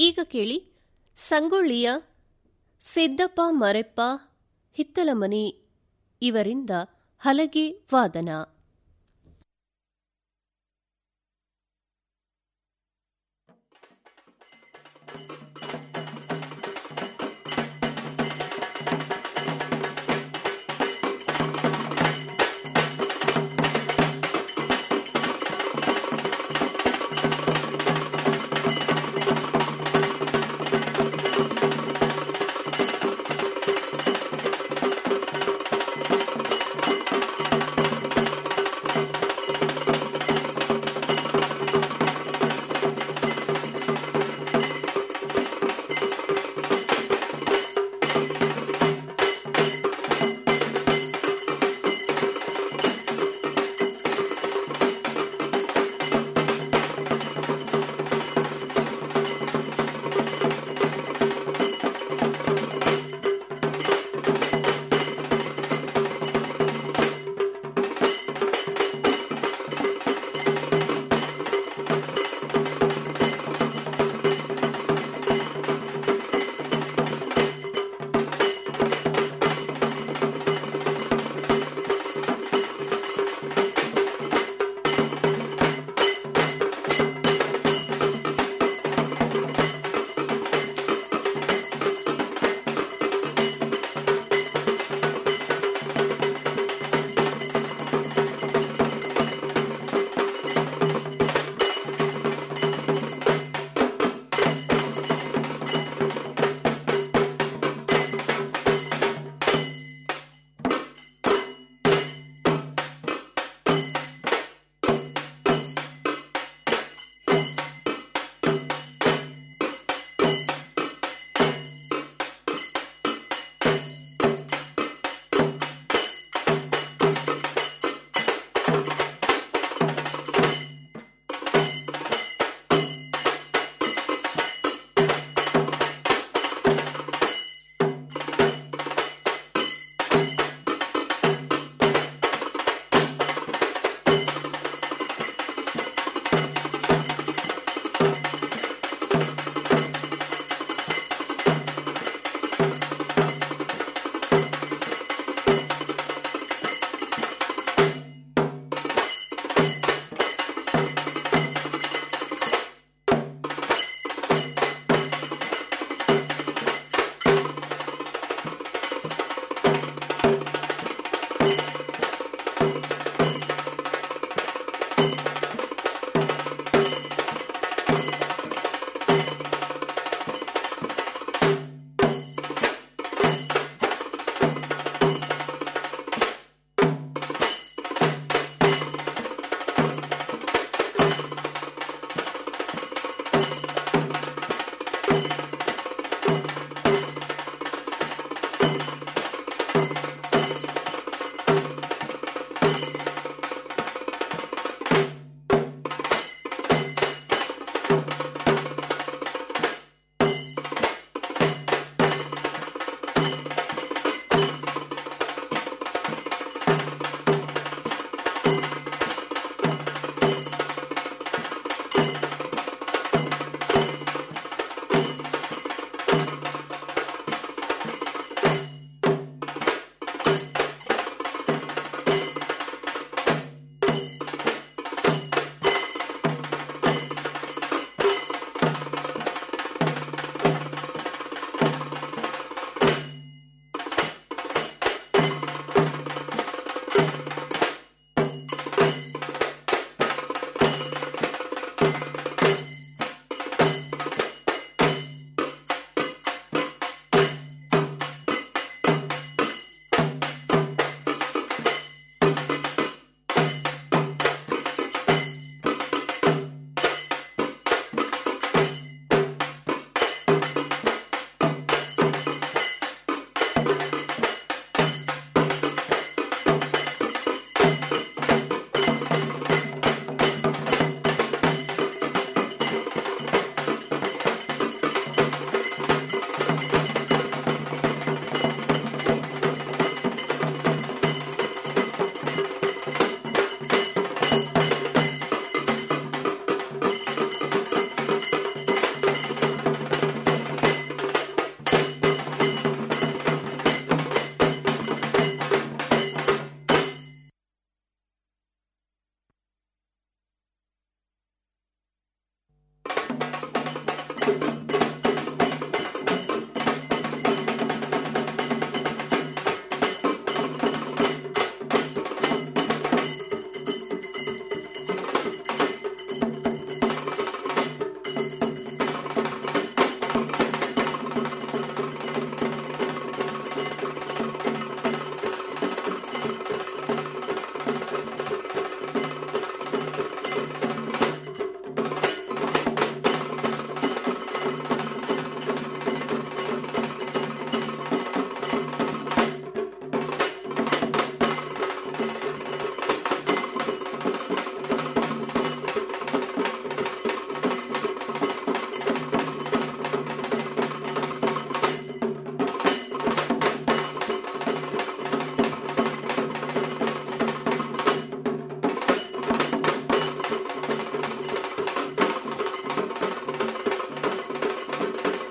E: ಈಗ ಕೇಳಿ ಸಂಗೊಳ್ಳಿಯ ಸಿದ್ದಪ್ಪ ಮರೆಪ್ಪ ಹಿತ್ತಲಮನಿ ಇವರಿಂದ ಹಲಗೆ ವಾದನ